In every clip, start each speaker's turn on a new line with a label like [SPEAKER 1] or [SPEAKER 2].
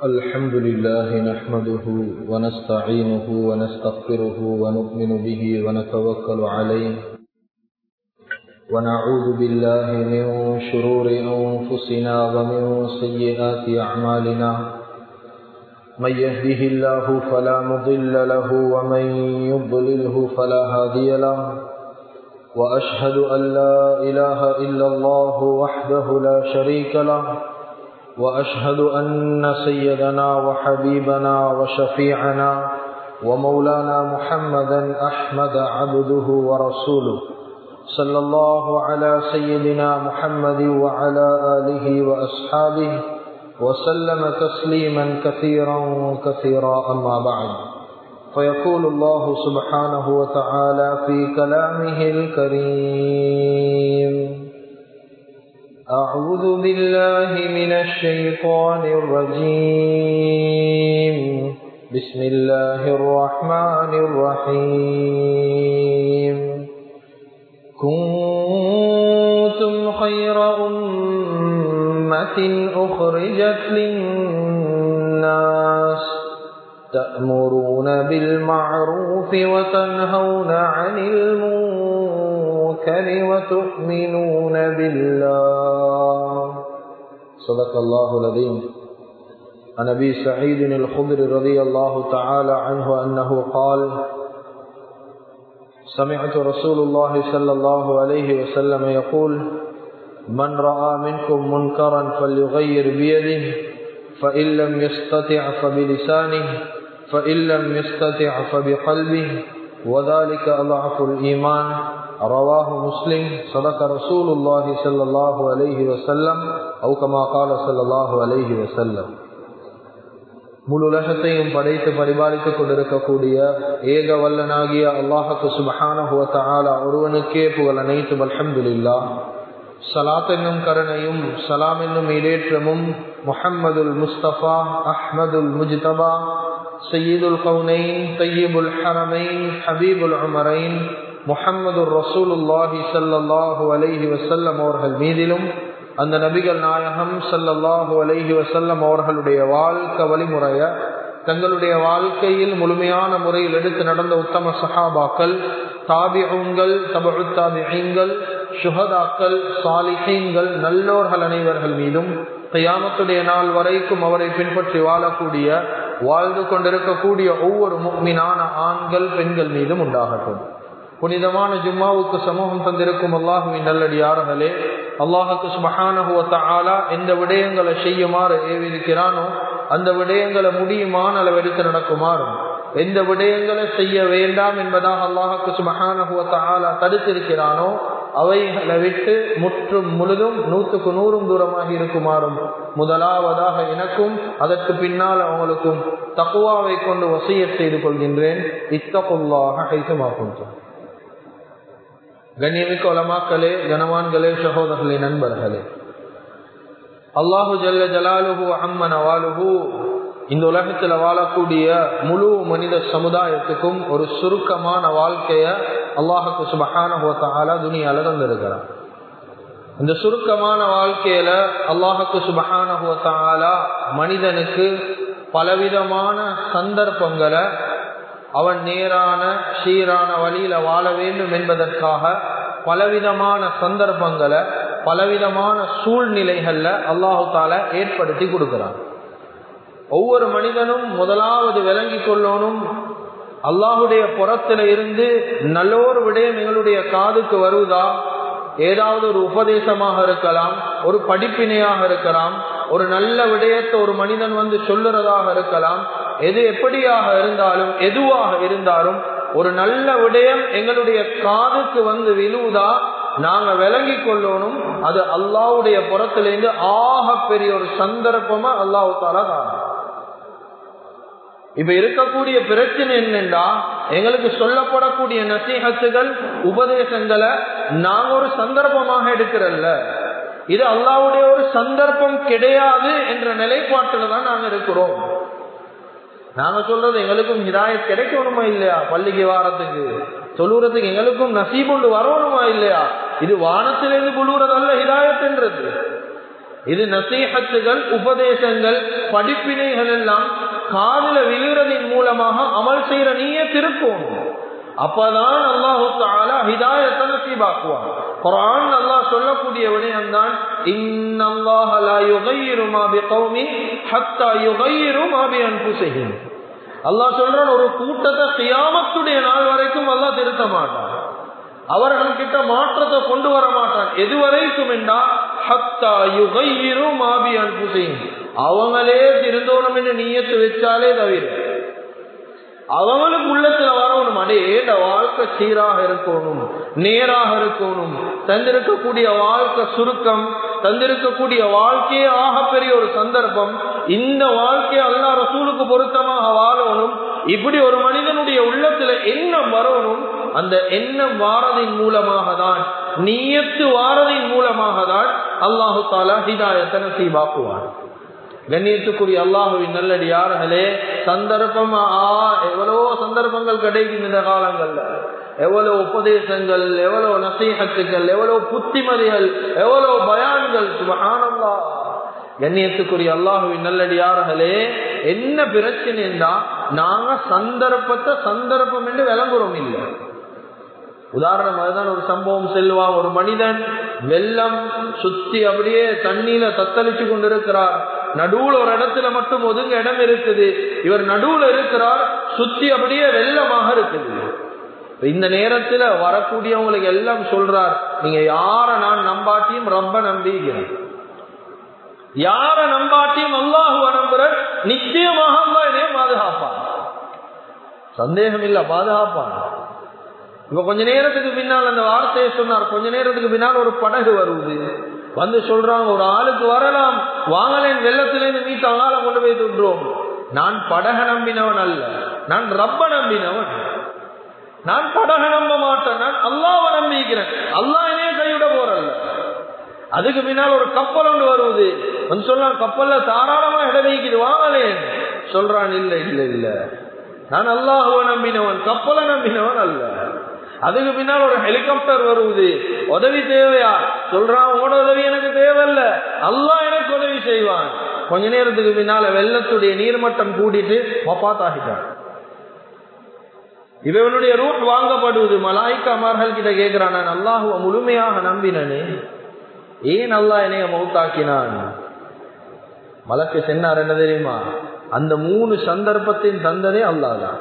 [SPEAKER 1] الحمد لله نحمده ونستعينه ونستغفره ونؤمن به ونتوكل عليه ونعوذ بالله من شرور أنفسنا ومن سيئات أعمالنا من يهده الله فلا مضل له ومن يضلله فلا هادي له وأشهد أن لا إله إلا الله وحده لا شريك له وأشهد أن سيدنا وحبيبنا وشفيعنا ومولانا محمدا أحمد عبده ورسوله صلى الله على سيدنا محمد وعلى آله وأصحابه وسلم تسليما كثيرا كثيرا أما بعد فيقول الله سبحانه وتعالى في كلامه الكريم أعوذ بالله من الشيطان الرجيم بسم الله الرحمن الرحيم كنتم خير أمة أخرجت للناس تأمرون بالمعروف وتنهون عن المنكر وتؤمنون بالله صدق الله العظيم عن ابي سعيد الخضر رضي الله تعالى عنه انه قال سمعت رسول الله صلى الله عليه وسلم يقول من راى منكم منكرا فليغير بيده فان لم يستطع فبلسانه فان لم يستطع فبقلبه وذلك اضعف الايمان رواه مسلم صدق رسول الله صلى الله عليه وسلم او كما قال صلى الله عليه وسلم முழு உலகத்தையும் படைத்து பரிபாலித்துக் கொண்டிருக்கக்கூடிய ஏக வல்லனாகிய அல்லாஹு சுபஹானஹுவத்தாலா ஒருவனுக்கே புகழ் அனைத்து அல்ஹம்துலில்லா சலாத் என்னும் கருணையும் சலாம் என்னும் இடேற்றமும் முஹம்மதுல் முஸ்தபா அஹ்மதுல் முஜ்தபா சையீதுல் கவுனைன் தையீபுல் ஹரமைன் ஹபீபுல் உமரைன் முஹம்மது ரசூலுல்லாஹி சல்லாஹூ அலைஹி வசல்லம் அவர்கள் மீதிலும் அந்த நபிகள் நாயகம் சல்லல்லாஹூ அலைஹி வசல்லம் அவர்களுடைய வாழ்க்கை வழிமுறைய தங்களுடைய வாழ்க்கையில் முழுமையான முறையில் எடுத்து நடந்த உத்தம சஹாபாக்கள் தாபிகள் தபுத்தாபிகள் சுகதாக்கள் சாலிஹீன்கள் நல்லோர்கள் அனைவர்கள் மீதும் கையாமத்துடைய நாள் வரைக்கும் அவரை பின்பற்றி வாழக்கூடிய வாழ்ந்து கொண்டிருக்கக்கூடிய ஒவ்வொரு மீனான ஆண்கள் பெண்கள் மீதும் உண்டாகட்டும் புனிதமான ஜும்மாவுக்கு சமூகம் தந்திருக்கும் அல்லாஹுவின் நல்லடியார்களே அல்லாஹுக்கு சுபஹானஹுவத்தாலா எந்த விடயங்களை செய்யுமாறு ஏவிருக்கிறானோ அந்த விடயங்களை முடியுமான அளவெடுத்து நடக்குமாறும் எந்த விடயங்களை செய்ய வேண்டாம் என்பதாக அல்லாஹுக்கு சுபஹானஹுவத்தாலா தடுத்திருக்கிறானோ அவைகளை விட்டு முற்றும் முழுதும் நூற்றுக்கு நூறும் தூரமாக இருக்குமாறும் முதலாவதாக எனக்கும் அதற்கு பின்னால் அவங்களுக்கும் தக்குவாவை கொண்டு வசிய செய்து கொள்கின்றேன் இத்தகுல்லாக கைசமாக்கும் கண்ணியமிக்க உலமாக்களே கனவான்களே சகோதரர்களே நண்பர்களே அல்லாஹு ஜல்ல ஜலாலுஹு அம்மன் அவாலுஹு இந்த உலகத்தில் வாழக்கூடிய முழு மனித சமுதாயத்துக்கும் ஒரு சுருக்கமான வாழ்க்கைய அல்லாஹுக்கு சுபஹான துணியால தந்திருக்கிறான் இந்த சுருக்கமான வாழ்க்கையில அல்லாஹுக்கு சுபஹான மனிதனுக்கு பலவிதமான சந்தர்ப்பங்களை அவன் நேரான சீரான வழியில வாழ வேண்டும் என்பதற்காக பலவிதமான சந்தர்ப்பங்களை பலவிதமான சூழ்நிலைகள்ல அல்லாஹு தால ஏற்படுத்தி கொடுக்கிறான் ஒவ்வொரு மனிதனும் முதலாவது விளங்கி கொள்ளணும் அல்லாஹுடைய புறத்துல இருந்து நல்லோர் விடயம் எங்களுடைய காதுக்கு வருவதா ஏதாவது ஒரு உபதேசமாக இருக்கலாம் ஒரு படிப்பினையாக இருக்கலாம் ஒரு நல்ல விடயத்தை ஒரு மனிதன் வந்து சொல்லுறதாக இருக்கலாம் எது எப்படியாக இருந்தாலும் எதுவாக இருந்தாலும் ஒரு நல்ல விடயம் எங்களுடைய காதுக்கு வந்து விழுவுதா நாங்க விளங்கி கொள்ளணும் அது அல்லாவுடைய புறத்திலிருந்து ஆக பெரிய ஒரு சந்தர்ப்பமா அல்லாஹு தாலா தான் இப்ப இருக்கக்கூடிய பிரச்சனை என்னென்றா எங்களுக்கு சொல்லப்படக்கூடிய நசீகத்துகள் உபதேசங்களை நாங்க ஒரு சந்தர்ப்பமாக எடுக்கிறல்ல இது அல்லாவுடைய ஒரு சந்தர்ப்பம் கிடையாது என்ற நிலைப்பாட்டில் தான் நாங்க இருக்கிறோம் நாங்க சொல்றது எங்களுக்கும் ஹிதாயத் கிடைக்கணுமா இல்லையா பள்ளிக்கு வாரத்துக்கு சொல்லுறதுக்கு எங்களுக்கும் நசீபுண்டு வரணுமா இல்லையா இது வானத்திலிருந்து குழுவுறதல்ல ஹிதாயத் என்றது இது நசீகத்துகள் உபதேசங்கள் படிப்பினைகள் எல்லாம் காதல விழுறதின் மூலமாக அமல் செய்யற நீயே திருக்கும் அப்பதான் அல்லாஹு தாலா ஹிதாயத்தை நசீபாக்குவான் குரான் அல்லாஹ் சொல்லக்கூடிய விடயம் தான் இன்னல்லாஹ லா யுகையிரு மா பிகௌமி ஹத்தா யுகையிரு மா பி அன்ஃபுஸிஹிம் அல்லாஹ் சொல்றான் ஒரு கூட்டத்தை கியாமத்துடைய நாள் வரைக்கும் அல்லாஹ் திருத்த மாட்டான் அவர்கள் கிட்ட மாற்றத்தை கொண்டு வர மாட்டான் எதுவரைக்கும் என்றா ஹத்தா யுகையிரு மா பி அன்ஃபுஸிஹிம் அவங்களே திருந்தோணும் என்று நீயத்து வச்சாலே தவிர அவங்களுக்கு உள்ளத்துல வரணும் அடே இந்த வாழ்க்கை சீராக இருக்கணும் நேராக இருக்கணும் தந்திருக்கக்கூடிய வாழ்க்கை சுருக்கம் தந்திருக்கக்கூடிய வாழ்க்கையே ஆகப்பெரிய ஒரு சந்தர்ப்பம் இந்த வாழ்க்கையை அல்லா ரசூலுக்கு பொருத்தமாக வாழணும் இப்படி ஒரு மனிதனுடைய உள்ளத்துல எண்ணம் வரணும் அந்த எண்ணம் வாரதின் மூலமாக தான் நீயத்து வாரதின் மூலமாக தான் அல்லாஹு தாலா ஹிதாயத்தை நசீபாக்குவான் கண்ணியத்துக்குரிய அல்லாஹுவின் நல்லடியார்களே சந்தர்ப்பம் ஆ எவ்வளவோ சந்தர்ப்பங்கள் கிடைக்கும் இந்த காலங்கள்ல எவ்வளவு உபதேசங்கள் எவ்வளவு நசீகத்துகள் எவ்வளவு புத்திமதிகள் எவ்வளவு பயான்கள் சுபகானந்தா கண்ணியத்துக்குரிய அல்லாஹுவின் நல்லடியார்களே என்ன பிரச்சனைன்னா நாங்க சந்தர்ப்பத்தை சந்தர்ப்பம் என்று விளங்குறோம் இல்லை உதாரணம் அதுதான் ஒரு சம்பவம் செல்வான் ஒரு மனிதன் வெள்ளம் சுத்தி அப்படியே தண்ணீல தத்தளிச்சு கொண்டிருக்கிறார் நடுவுல ஒரு இடத்துல மட்டும் ஒதுங்க இடம் இருக்குது இவர் நடுவுல இருக்கிறார் சுத்தி அப்படியே வெள்ளமாக இருக்குது இந்த நேரத்துல வரக்கூடியவங்களுக்கு எல்லாம் சொல்றார் நீங்க யார நான் நம்பாட்டியும் ரொம்ப நம்பிக்கிறேன் யார நம்பாட்டியும் அல்லாஹுவ நம்புற நிச்சயமாக அல்லா என்னைய பாதுகாப்பான் சந்தேகம் இல்ல பாதுகாப்பான் இப்ப கொஞ்ச நேரத்துக்கு பின்னால் அந்த வார்த்தையை சொன்னார் கொஞ்ச நேரத்துக்கு பின்னால் ஒரு படகு வருவது வந்து சொல்றாங்க ஒரு ஆளுக்கு வரலாம் வாங்கலேன் வெள்ளத்திலேருந்து மீட்டு அங்கால கொண்டு போய் துன்றோம் நான் படக நம்பினவன் அல்ல நான் ரப்ப நம்பினவன் நான் படக நம்ப மாட்டேன் நான் அல்லாவை நம்பிக்கிறேன் அல்லா என்னைய கைவிட போறல்ல அதுக்கு பின்னால் ஒரு கப்பல் ஒன்று வருவது வந்து சொல்லலாம் கப்பல்ல தாராளமா இடம் வைக்குது வாங்கலேன் சொல்றான் இல்ல இல்ல இல்ல நான் அல்லாஹுவ நம்பினவன் கப்பலை நம்பினவன் அல்ல அதுக்கு பின்னால் ஒரு ஹெலிகாப்டர் வருவது உதவி தேவையா சொல்றான் உங்களோட உதவி எனக்கு தேவையில்ல அல்லா எனக்கு உதவி செய்வான் கொஞ்ச நேரத்துக்கு பின்னால வெள்ளத்துடைய நீர்மட்டம் கூட்டிட்டு மப்பாத்தாகிட்டான் இவனுடைய ரூட் வாங்கப்படுவது மலாய்க்காமார்கள் கிட்ட கேட்கிறான் நான் அல்லாஹுவ முழுமையாக நம்பினனே ஏன் அல்லா என்னைய மௌத்தாக்கினான் மலக்கு சென்னார் என்ன தெரியுமா அந்த மூணு சந்தர்ப்பத்தின் தந்ததே அல்லாதான்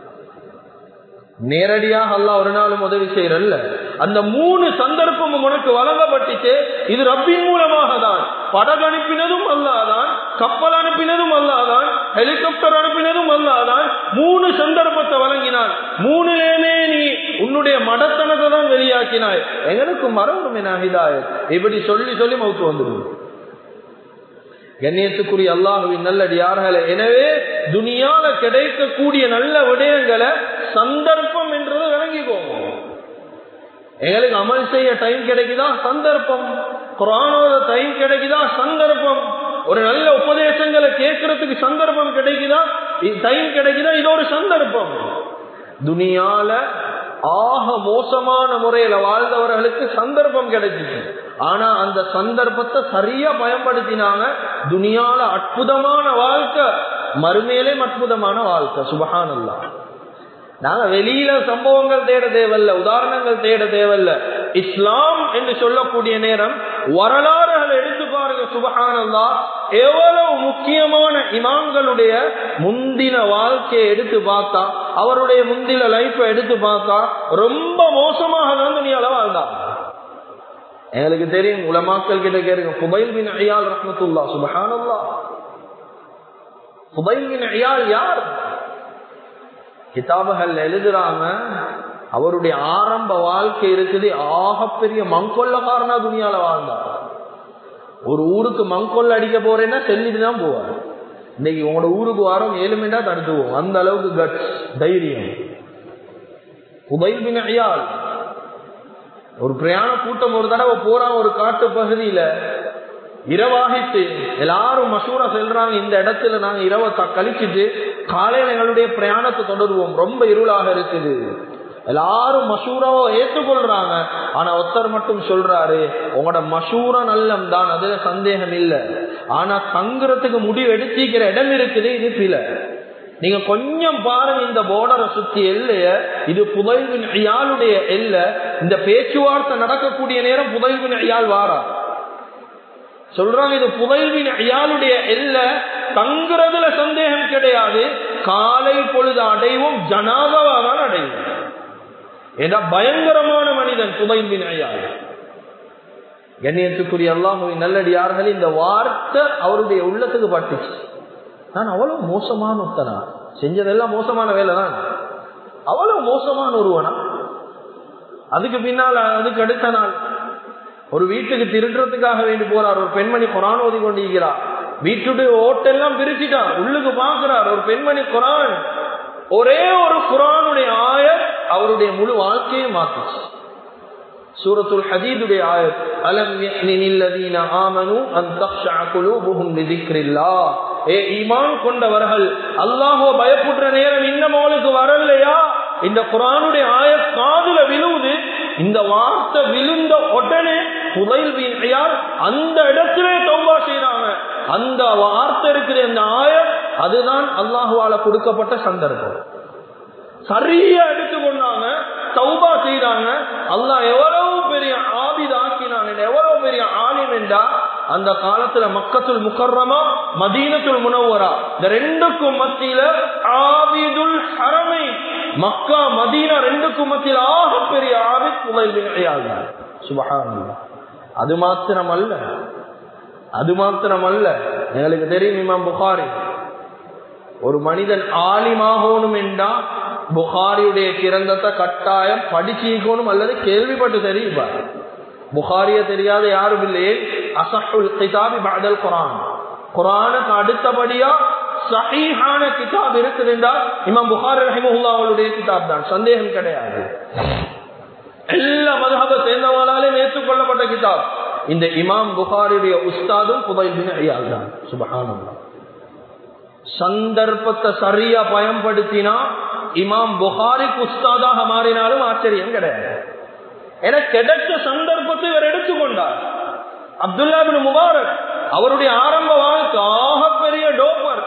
[SPEAKER 1] நேரடியாக அல்லா ஒரு நாளும் உதவி செய்யறல்ல அந்த மூணு சந்தர்ப்பமும் உனக்கு வழங்கப்பட்டுச்சு இது ரப்பின் மூலமாக தான் படகு அனுப்பினதும் அல்லாதான் கப்பல் அனுப்பினதும் அல்லாதான் ஹெலிகாப்டர் அனுப்பினதும் அல்லாதான் மூணு சந்தர்ப்பத்தை வழங்கினான் மூணுலேயுமே நீ உன்னுடைய மடத்தனத்தை தான் வெளியாக்கினாய் எங்களுக்கு மறவணும் என ஹிதாயத் இப்படி சொல்லி சொல்லி மவுத்து வந்துடும் கண்ணியத்துக்குரிய அல்லாஹுவின் நல்லடியார்களே எனவே துனியால கிடைக்கக்கூடிய நல்ல விடயங்களை சந்தர்ப்பம் என்றது விளங்கிக்கோங்க எங்களுக்கு அமல் செய்ய டைம் கிடைக்குதா சந்தர்ப்பம் குரானோட டைம் கிடைக்குதா சந்தர்ப்பம் ஒரு நல்ல உபதேசங்களை கேட்கறதுக்கு சந்தர்ப்பம் கிடைக்குதா டைம் கிடைக்குதா இது ஒரு சந்தர்ப்பம் துனியால ஆக மோசமான முறையில வாழ்ந்தவர்களுக்கு சந்தர்ப்பம் கிடைச்சிச்சு ஆனா அந்த சந்தர்ப்பத்தை சரியா பயன்படுத்தினாங்க துனியால அற்புதமான வாழ்க்கை மறுமையிலே அற்புதமான வாழ்க்கை சுபகானல்லா நாங்க வெளியில சம்பவங்கள் தேட தேவையில்ல உதாரணங்கள் தேட தேவையில்ல இஸ்லாம் என்று சொல்லக்கூடிய நேரம் வரலாறுகளை எடுத்து பாருங்க சுபகானல்லா எவ்வளவு முக்கியமான இமாம்களுடைய முந்தின வாழ்க்கையை எடுத்து பார்த்தா அவருடைய முந்தின லைஃபை எடுத்து பார்த்தா ரொம்ப மோசமாக தான் துணியால வாழ்ந்தாங்க எங்களுக்கு தெரியும் உலமாக்கள் கிட்ட கேருங்க குபைல் பின் ஐயால் ரஹமத்துல்லா சுபஹானல்லா குபைல் பின் ஐயால் யார் கிதாபுகள் எழுதுறாங்க அவருடைய ஆரம்ப வாழ்க்கை இருக்குது ஆகப்பெரிய மங்கொல்லக்காரனா துணியால வாழ்ந்தார் ஒரு ஊருக்கு மங்கொல்ல அடிக்க போறேன்னா செல்லிட்டு தான் போவார் இன்னைக்கு உங்களோட ஊருக்கு வாரம் ஏழு மினிட்டா தடுத்துவோம் அந்த அளவுக்கு கட்ஸ் தைரியம் உபயில் பின் ஐயால் ஒரு பிரயாண கூட்டம் ஒரு தடவை போறான் ஒரு காட்டு பகுதியில இரவாகிட்டு எல்லாரும் மசூரா செல்றாங்க இந்த இடத்துல நாங்க இரவை கழிச்சுட்டு காலையில எங்களுடைய பிரயாணத்தை தொடருவோம் ரொம்ப இருளாக இருக்குது எல்லாரும் மசூராவை ஏற்றுக்கொள்றாங்க ஆனா ஒருத்தர் மட்டும் சொல்றாரு உங்களோட மசூரா நல்லம் தான் அதுல சந்தேகம் இல்லை ஆனா தங்குறதுக்கு முடிவு எடுத்திக்கிற இடம் இருக்குது இது பில நீங்க கொஞ்சம் பாருங்க இந்த போர்டரை சுத்தி எல்லைய இது புதைவின் ஐயாளுடைய எல்ல இந்த பேச்சுவார்த்தை நடக்கக்கூடிய நேரம் புதைவின் ஐயால் வாரா சொல்றாங்க இது புதைவின் ஐயாளுடைய எல்ல தங்குறதுல சந்தேகம் கிடையாது காலை பொழுது அடைவும் ஜனாதவா தான் அடையும் ஏன்னா பயங்கரமான மனிதன் புதைவின் ஐயாள் கண்ணியத்துக்குரிய அல்லாஹுவின் நல்லடியார்கள் இந்த வார்த்தை அவருடைய உள்ளத்துக்கு பட்டுச்சு நான் அவ்வளவு மோசமான ஒருத்தனா செஞ்சதெல்லாம் மோசமான வேலை தான் அவ்வளவு மோசமான ஒருவனா அதுக்கு பின்னால் அதுக்கு அடுத்த நாள் ஒரு வீட்டுக்கு திருடுறதுக்காக வேண்டி போறார் ஒரு பெண்மணி குரான் ஓதி கொண்டிருக்கிறார் வீட்டுடைய ஓட்டெல்லாம் பிரிச்சுட்டார் உள்ளுக்கு பாக்குறார் ஒரு பெண்மணி குரான் ஒரே ஒரு குரானுடைய ஆயர் அவருடைய முழு வாழ்க்கையை மாத்துச்சு சூரத்துல் ஹதீதுடைய ஆயத் அலம் யஹ்னில்லதீன ஆமனு அன் தக்ஷஅ குலூபுஹும் லிذிக்ரில்லாஹ் ஏ ஈமான் கொண்டவர்கள் அல்லாஹ்வை பயப்படுற நேரம் இன்னும் அவளுக்கு வரலையா இந்த குர்ஆனுடைய ஆயத் காதுல விழுவுது இந்த வார்த்தை விழுந்த உடனே புதைல் வீணையால் அந்த இடத்திலே தௌபா செய்யறாங்க அந்த வார்த்தை இருக்கிற இந்த ஆயத் அதுதான் அல்லாஹுவால கொடுக்கப்பட்ட சந்தர்ப்பம் சரியா எடுத்துக்கொண்டாங்க தௌபா செய்தாங்க அல்லாஹ் எவ்வளவு பெரிய ஆபிதாக்கினான் எவ்வளவு பெரிய ஆலிம் என்றா அந்த காலத்துல மக்கத்துல் முக்கர்ரமா மதீனத்துல் முனவரா இந்த ரெண்டுக்கும் மத்தியில ஆபிதுல் ஹரமை மக்கா மதீனா ரெண்டுக்கும் மத்தியில் ஆக பெரிய ஆபித் புகழ் சுபகான அது மாத்திரம் அல்ல அது மாத்திரம் அல்ல எங்களுக்கு தெரியும் இமாம் புகாரி ஒரு மனிதன் ஆலிமாகணும் என்றா புகாரியுடைய கிரந்தத்தை கட்டாயம் படிச்சிக்கணும் அல்லது கேள்விப்பட்டு தெரியுமா புகாரிய தெரியாத யாரும் இல்லையே அசஹுல் கிதாபி பாதல் குரான் குரானுக்கு அடுத்தபடியா சஹீஹான கிதாப் இருக்குது என்றால் இமாம் புகாரி ரஹிமுல்லா அவளுடைய கிதாப் தான் சந்தேகம் கிடையாது எல்லா மதஹப சேர்ந்தவங்களாலே ஏற்றுக்கொள்ளப்பட்ட கிதாப் இந்த இமாம் புகாரியுடைய உஸ்தாதும் புதைல் பின் ஐயால் தான் சுபஹானல்லா சந்தர்ப்பத்தை சரியா பயன்படுத்தினா இமாம் புகாரிக்கு உஸ்தாதாக மாறினாலும் ஆச்சரியம் கிடையாது என கிடைச்ச சந்தர்ப்பத்தை இவர் எடுத்துக்கொண்டார் அப்துல்லா பின் முபாரக் அவருடைய ஆரம்ப வாழ்க்கை ஆக பெரிய டோப்பர்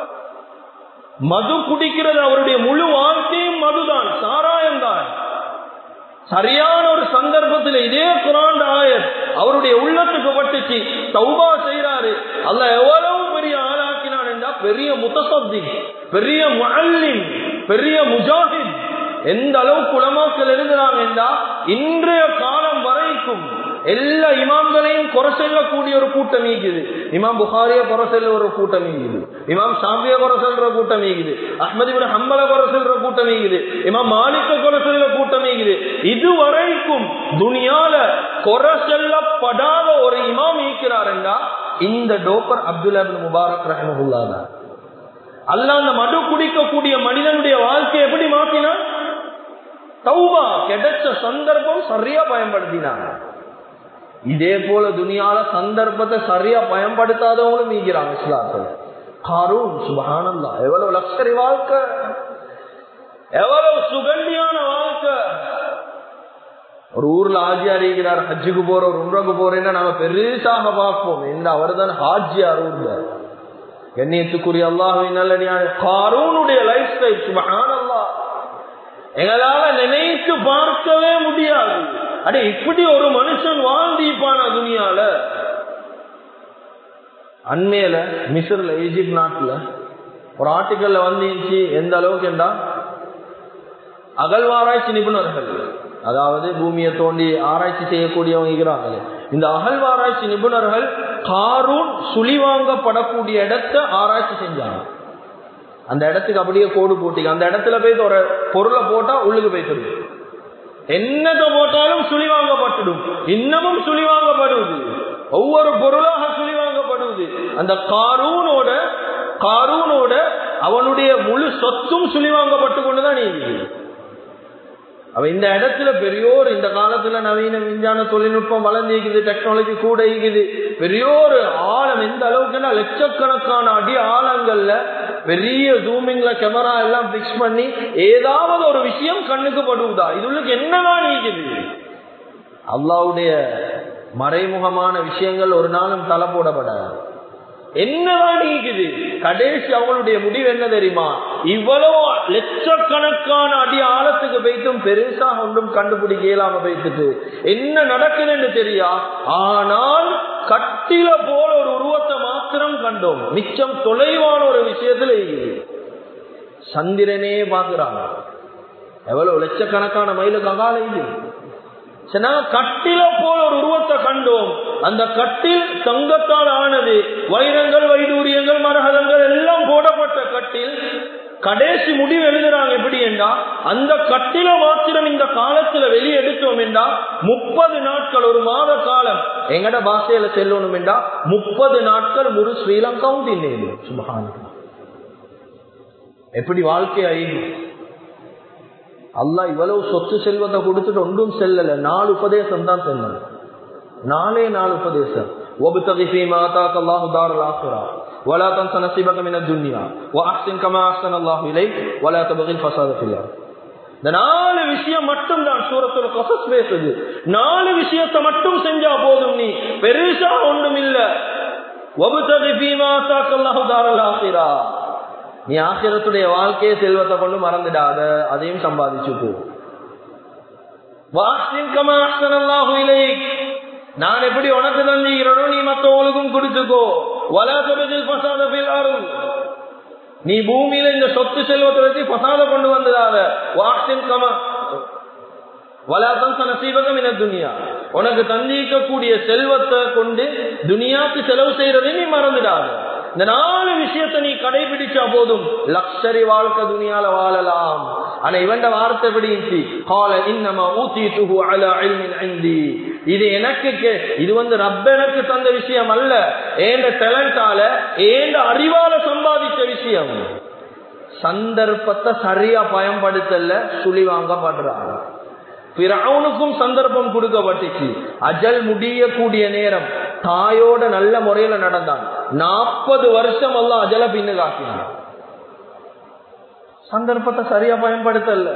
[SPEAKER 1] மது குடிக்கிறது அவருடைய முழு வாழ்க்கையும் மதுதான் சாராயம் தான் சரியான ஒரு சந்தர்ப்பத்தில் இதே குரான் ஆயர் அவருடைய உள்ளத்துக்கு பட்டுச்சு தௌபா செய்யறாரு அல்ல எவ்வளவு பெரிய ஆளாக்கினான் என்றா பெரிய முத்தசப்தி பெரிய முல்லிம் பெரிய முஜாஹித் எந்த அளவுக்கு உலமாக்கள் எழுதுறாங்க என்றா இன்றைய காலம் வரைக்கும் எல்லா இமாம்களையும் குறை செல்லக்கூடிய ஒரு கூட்டம் ஈக்குது இமாம் புகாரிய குறை செல்ல ஒரு கூட்டம் ஈக்குது இமாம் சாம்பிய குறை செல்ற கூட்டம் ஈக்குது அஹ்மதிபின் ஹம்பல குறை செல்ற கூட்டம் ஈக்குது இமாம் மாலிக்க குறை செல்ற கூட்டம் ஈக்குது இதுவரைக்கும் துனியால குறை செல்லப்படாத ஒரு இமாம் ஈக்கிறார் என்றா இந்த டோப்பர் அப்துல்லா முபாரக் ரஹமுல்லா தான் அல்ல அந்த மது குடிக்கக்கூடிய மனிதனுடைய வாழ்க்கை எப்படி மாத்தினான் தௌபா கிடைச்ச சந்தர்ப்பம் சரியா பயன்படுத்தினாங்க இதே போல துணியால சந்தர்ப்பத்தை சரியா பயன்படுத்தாதவங்களும் நீங்கிறாங்க இஸ்லாத்துல காரூன் சுபகானந்தா எவ்வளவு லக்ஷரி வாழ்க்கை எவ்வளவு சுகண்டியான வாழ்க்கை ஒரு ஊர்ல ஹாஜி அறிகிறார் ஹஜ்ஜுக்கு போற ஒரு உம்ரக்கு போறேன்னா நாம பெருசாக பார்ப்போம் இந்த அவர் தான் ஹாஜியார் ஊர்ல கண்ணியத்துக்குரிய அல்லாஹின் நல்லடியான காரூனுடைய லைஃப் ஸ்டைல் சுபகானல்லா எங்களால நினைத்து பார்க்கவே முடியாது அடே இப்படி ஒரு மனுஷன் வாழ்ந்திப்பான துணியால அண்மையில மிஸ்ர்ல ஈஜிப்ட் நாட்டுல ஒரு ஆர்டிக்கல்ல வந்துச்சு எந்த அளவுக்கு என்றா அகழ்வாராய்ச்சி நிபுணர்கள் அதாவது பூமியை தோண்டி ஆராய்ச்சி செய்யக்கூடியவங்க இருக்கிறாங்க இந்த அகழ்வாராய்ச்சி நிபுணர்கள் காரூன் சுழிவாங்கப்படக்கூடிய இடத்தை ஆராய்ச்சி செஞ்சாங்க அந்த இடத்துக்கு அப்படியே கோடு போட்டிங்க அந்த இடத்துல போய் ஒரு பொருளை போட்டா உள்ளுக்கு போய்த்துடும் என்னத்தை போட்டாலும் சுழி வாங்கப்பட்டுடும் இன்னமும் சுழி வாங்கப்படுவது ஒவ்வொரு பொருளாக சுழி வாங்கப்படுவது அந்த காரூனோட காரூனோட அவனுடைய முழு சொத்தும் சுழி வாங்கப்பட்டு கொண்டுதான் நீங்க அவ இந்த இடத்துல பெரியோர் இந்த காலத்துல நவீன விஞ்ஞான தொழில்நுட்பம் வளர்ந்திருக்குது டெக்னாலஜி கூட இருக்குது பெரியோர் ஆழம் எந்த அளவுக்குன்னா லட்சக்கணக்கான அடி ஆழங்கள்ல பெரிய ஜூமிங்ல கேமரா எல்லாம் பிக்ஸ் பண்ணி ஏதாவது ஒரு விஷயம் கண்ணுக்கு படுவதா இதுளுக்கு என்னதான் நீக்குது அல்லாவுடைய மறைமுகமான விஷயங்கள் ஒரு நாளும் தலை போடப்படாது என்னதான் நீக்குது கடைசி அவங்களுடைய முடிவு என்ன தெரியுமா இவ்வளவு லட்சக்கணக்கான அடி ஆழத்துக்கு போய்த்தும் பெருசா ஒன்றும் கண்டுபிடிக்க இயலாம போய்த்துட்டு என்ன நடக்குதுன்னு தெரியா ஆனால் கட்டில போல ஒரு உருவத்தை மாத்திரம் கண்டோம் மிச்சம் தொலைவான ஒரு விஷயத்துல இருக்குது சந்திரனே பாக்குறாங்க எவ்வளவு லட்சக்கணக்கான மைலுக்கு அகால இது கட்டில போல ஒரு உருவத்தை கண்டோம் அந்த கட்டில் தங்கத்தால் ஆனது வைரங்கள் வைடூரியங்கள் மரகதங்கள் எல்லாம் போடப்பட்ட கட்டில் கடைசி முடிவு எழுதுறாங்க எப்படி என்றா அந்த கட்டில மாத்திரம் இந்த காலத்துல வெளியே எடுத்தோம் என்றா முப்பது நாட்கள் ஒரு மாத காலம் எங்கட பாஷையில செல்லணும் என்றா முப்பது நாட்கள் முழு ஸ்ரீலங்காவும் தின்னு சுபகான எப்படி வாழ்க்கை அல்லா இவ்வளவு சொத்து செல்வத்தை கொடுத்துட்டு ஒன்றும் செல்லல நாலு உபதேசம் தான் செல்ல நாலே நாலு உபதேசம் وابتغ فيما آتاك الله دار الآخرة ولا تنس نصيبك من الدنيا وأحسن كما أحسن الله إليك ولا تبغي الفساد في الأرض இந்த நாலு விஷயம் மட்டும் தான் சூரத்துல கசஸ் பேசுது நாலு விஷயத்தை மட்டும் செஞ்சா போதும் நீ பெருசா ஒன்றும் இல்ல وابتغ فيما آتاك الله دار الآخرة நீ ஆசிரத்துடைய வாழ்க்கையை செல்வத்தை கொண்டு மறந்துடாத அதையும் சம்பாதிச்சு போ நான் எப்படி உனக்கு தந்திக்கிறனோ நீ மற்றவங்களுக்கும் கொடுத்துக்கோ வலாசபதில் பசாத நீ பூமியில இந்த சொத்து செல்வத்தை வச்சு பசாத கொண்டு வந்ததாத வாக்சின் கமா வலாதம் நசீபகம் என துனியா உனக்கு தந்திக்கக்கூடிய செல்வத்தை கொண்டு துனியாக்கு செலவு செய்யறதை நீ மறந்துடாத இந்த நாலு விஷயத்தை நீ கடைபிடிச்சா போதும் லக்ஷரி வாழ்க்கை துணியால வாழலாம் ஆனா இவண்ட வார்த்தை எப்படி கால இன்னமா ஊத்தி துகு அல ஐந்தி இது எனக்கு இது வந்து ரப்ப எனக்கு தந்த விஷயம் அல்ல ஏண்ட டேலண்டால ஏண்ட அறிவால சம்பாதிச்ச விஷயம் சந்தர்ப்பத்தை சரியா பயன்படுத்தல சுழி வாங்கப்படுறாங்க பிறவுனுக்கும் சந்தர்ப்பம் கொடுக்கப்பட்டுச்சு அஜல் முடியக்கூடிய நேரம் தாயோட நல்ல முறையில நடந்தான் நாற்பது வருஷம் எல்லாம் அஜல பின்னு காட்டினான் சந்தர்ப்பத்தை சரியா பயன்படுத்தல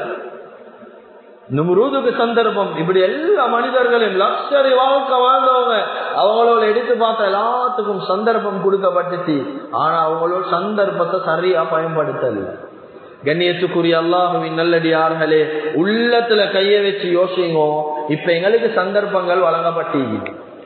[SPEAKER 1] நுமரூதுக்கு சந்தர்ப்பம் இப்படி எல்லா மனிதர்களும் லக்ஷரி வாழ்க்கை வாழ்ந்தவங்க அவங்களோட எடுத்து பார்த்த எல்லாத்துக்கும் சந்தர்ப்பம் கொடுக்கப்பட்டுச்சு ஆனா அவங்களோட சந்தர்ப்பத்தை சரியா பயன்படுத்தல கண்ணியத்துக்குரிய அல்லாஹுவின் நல்லடியார்களே உள்ளத்துல கைய வச்சு யோசிங்கோ இப்ப எங்களுக்கு சந்தர்ப்பங்கள் வழங்கப்பட்டீங்க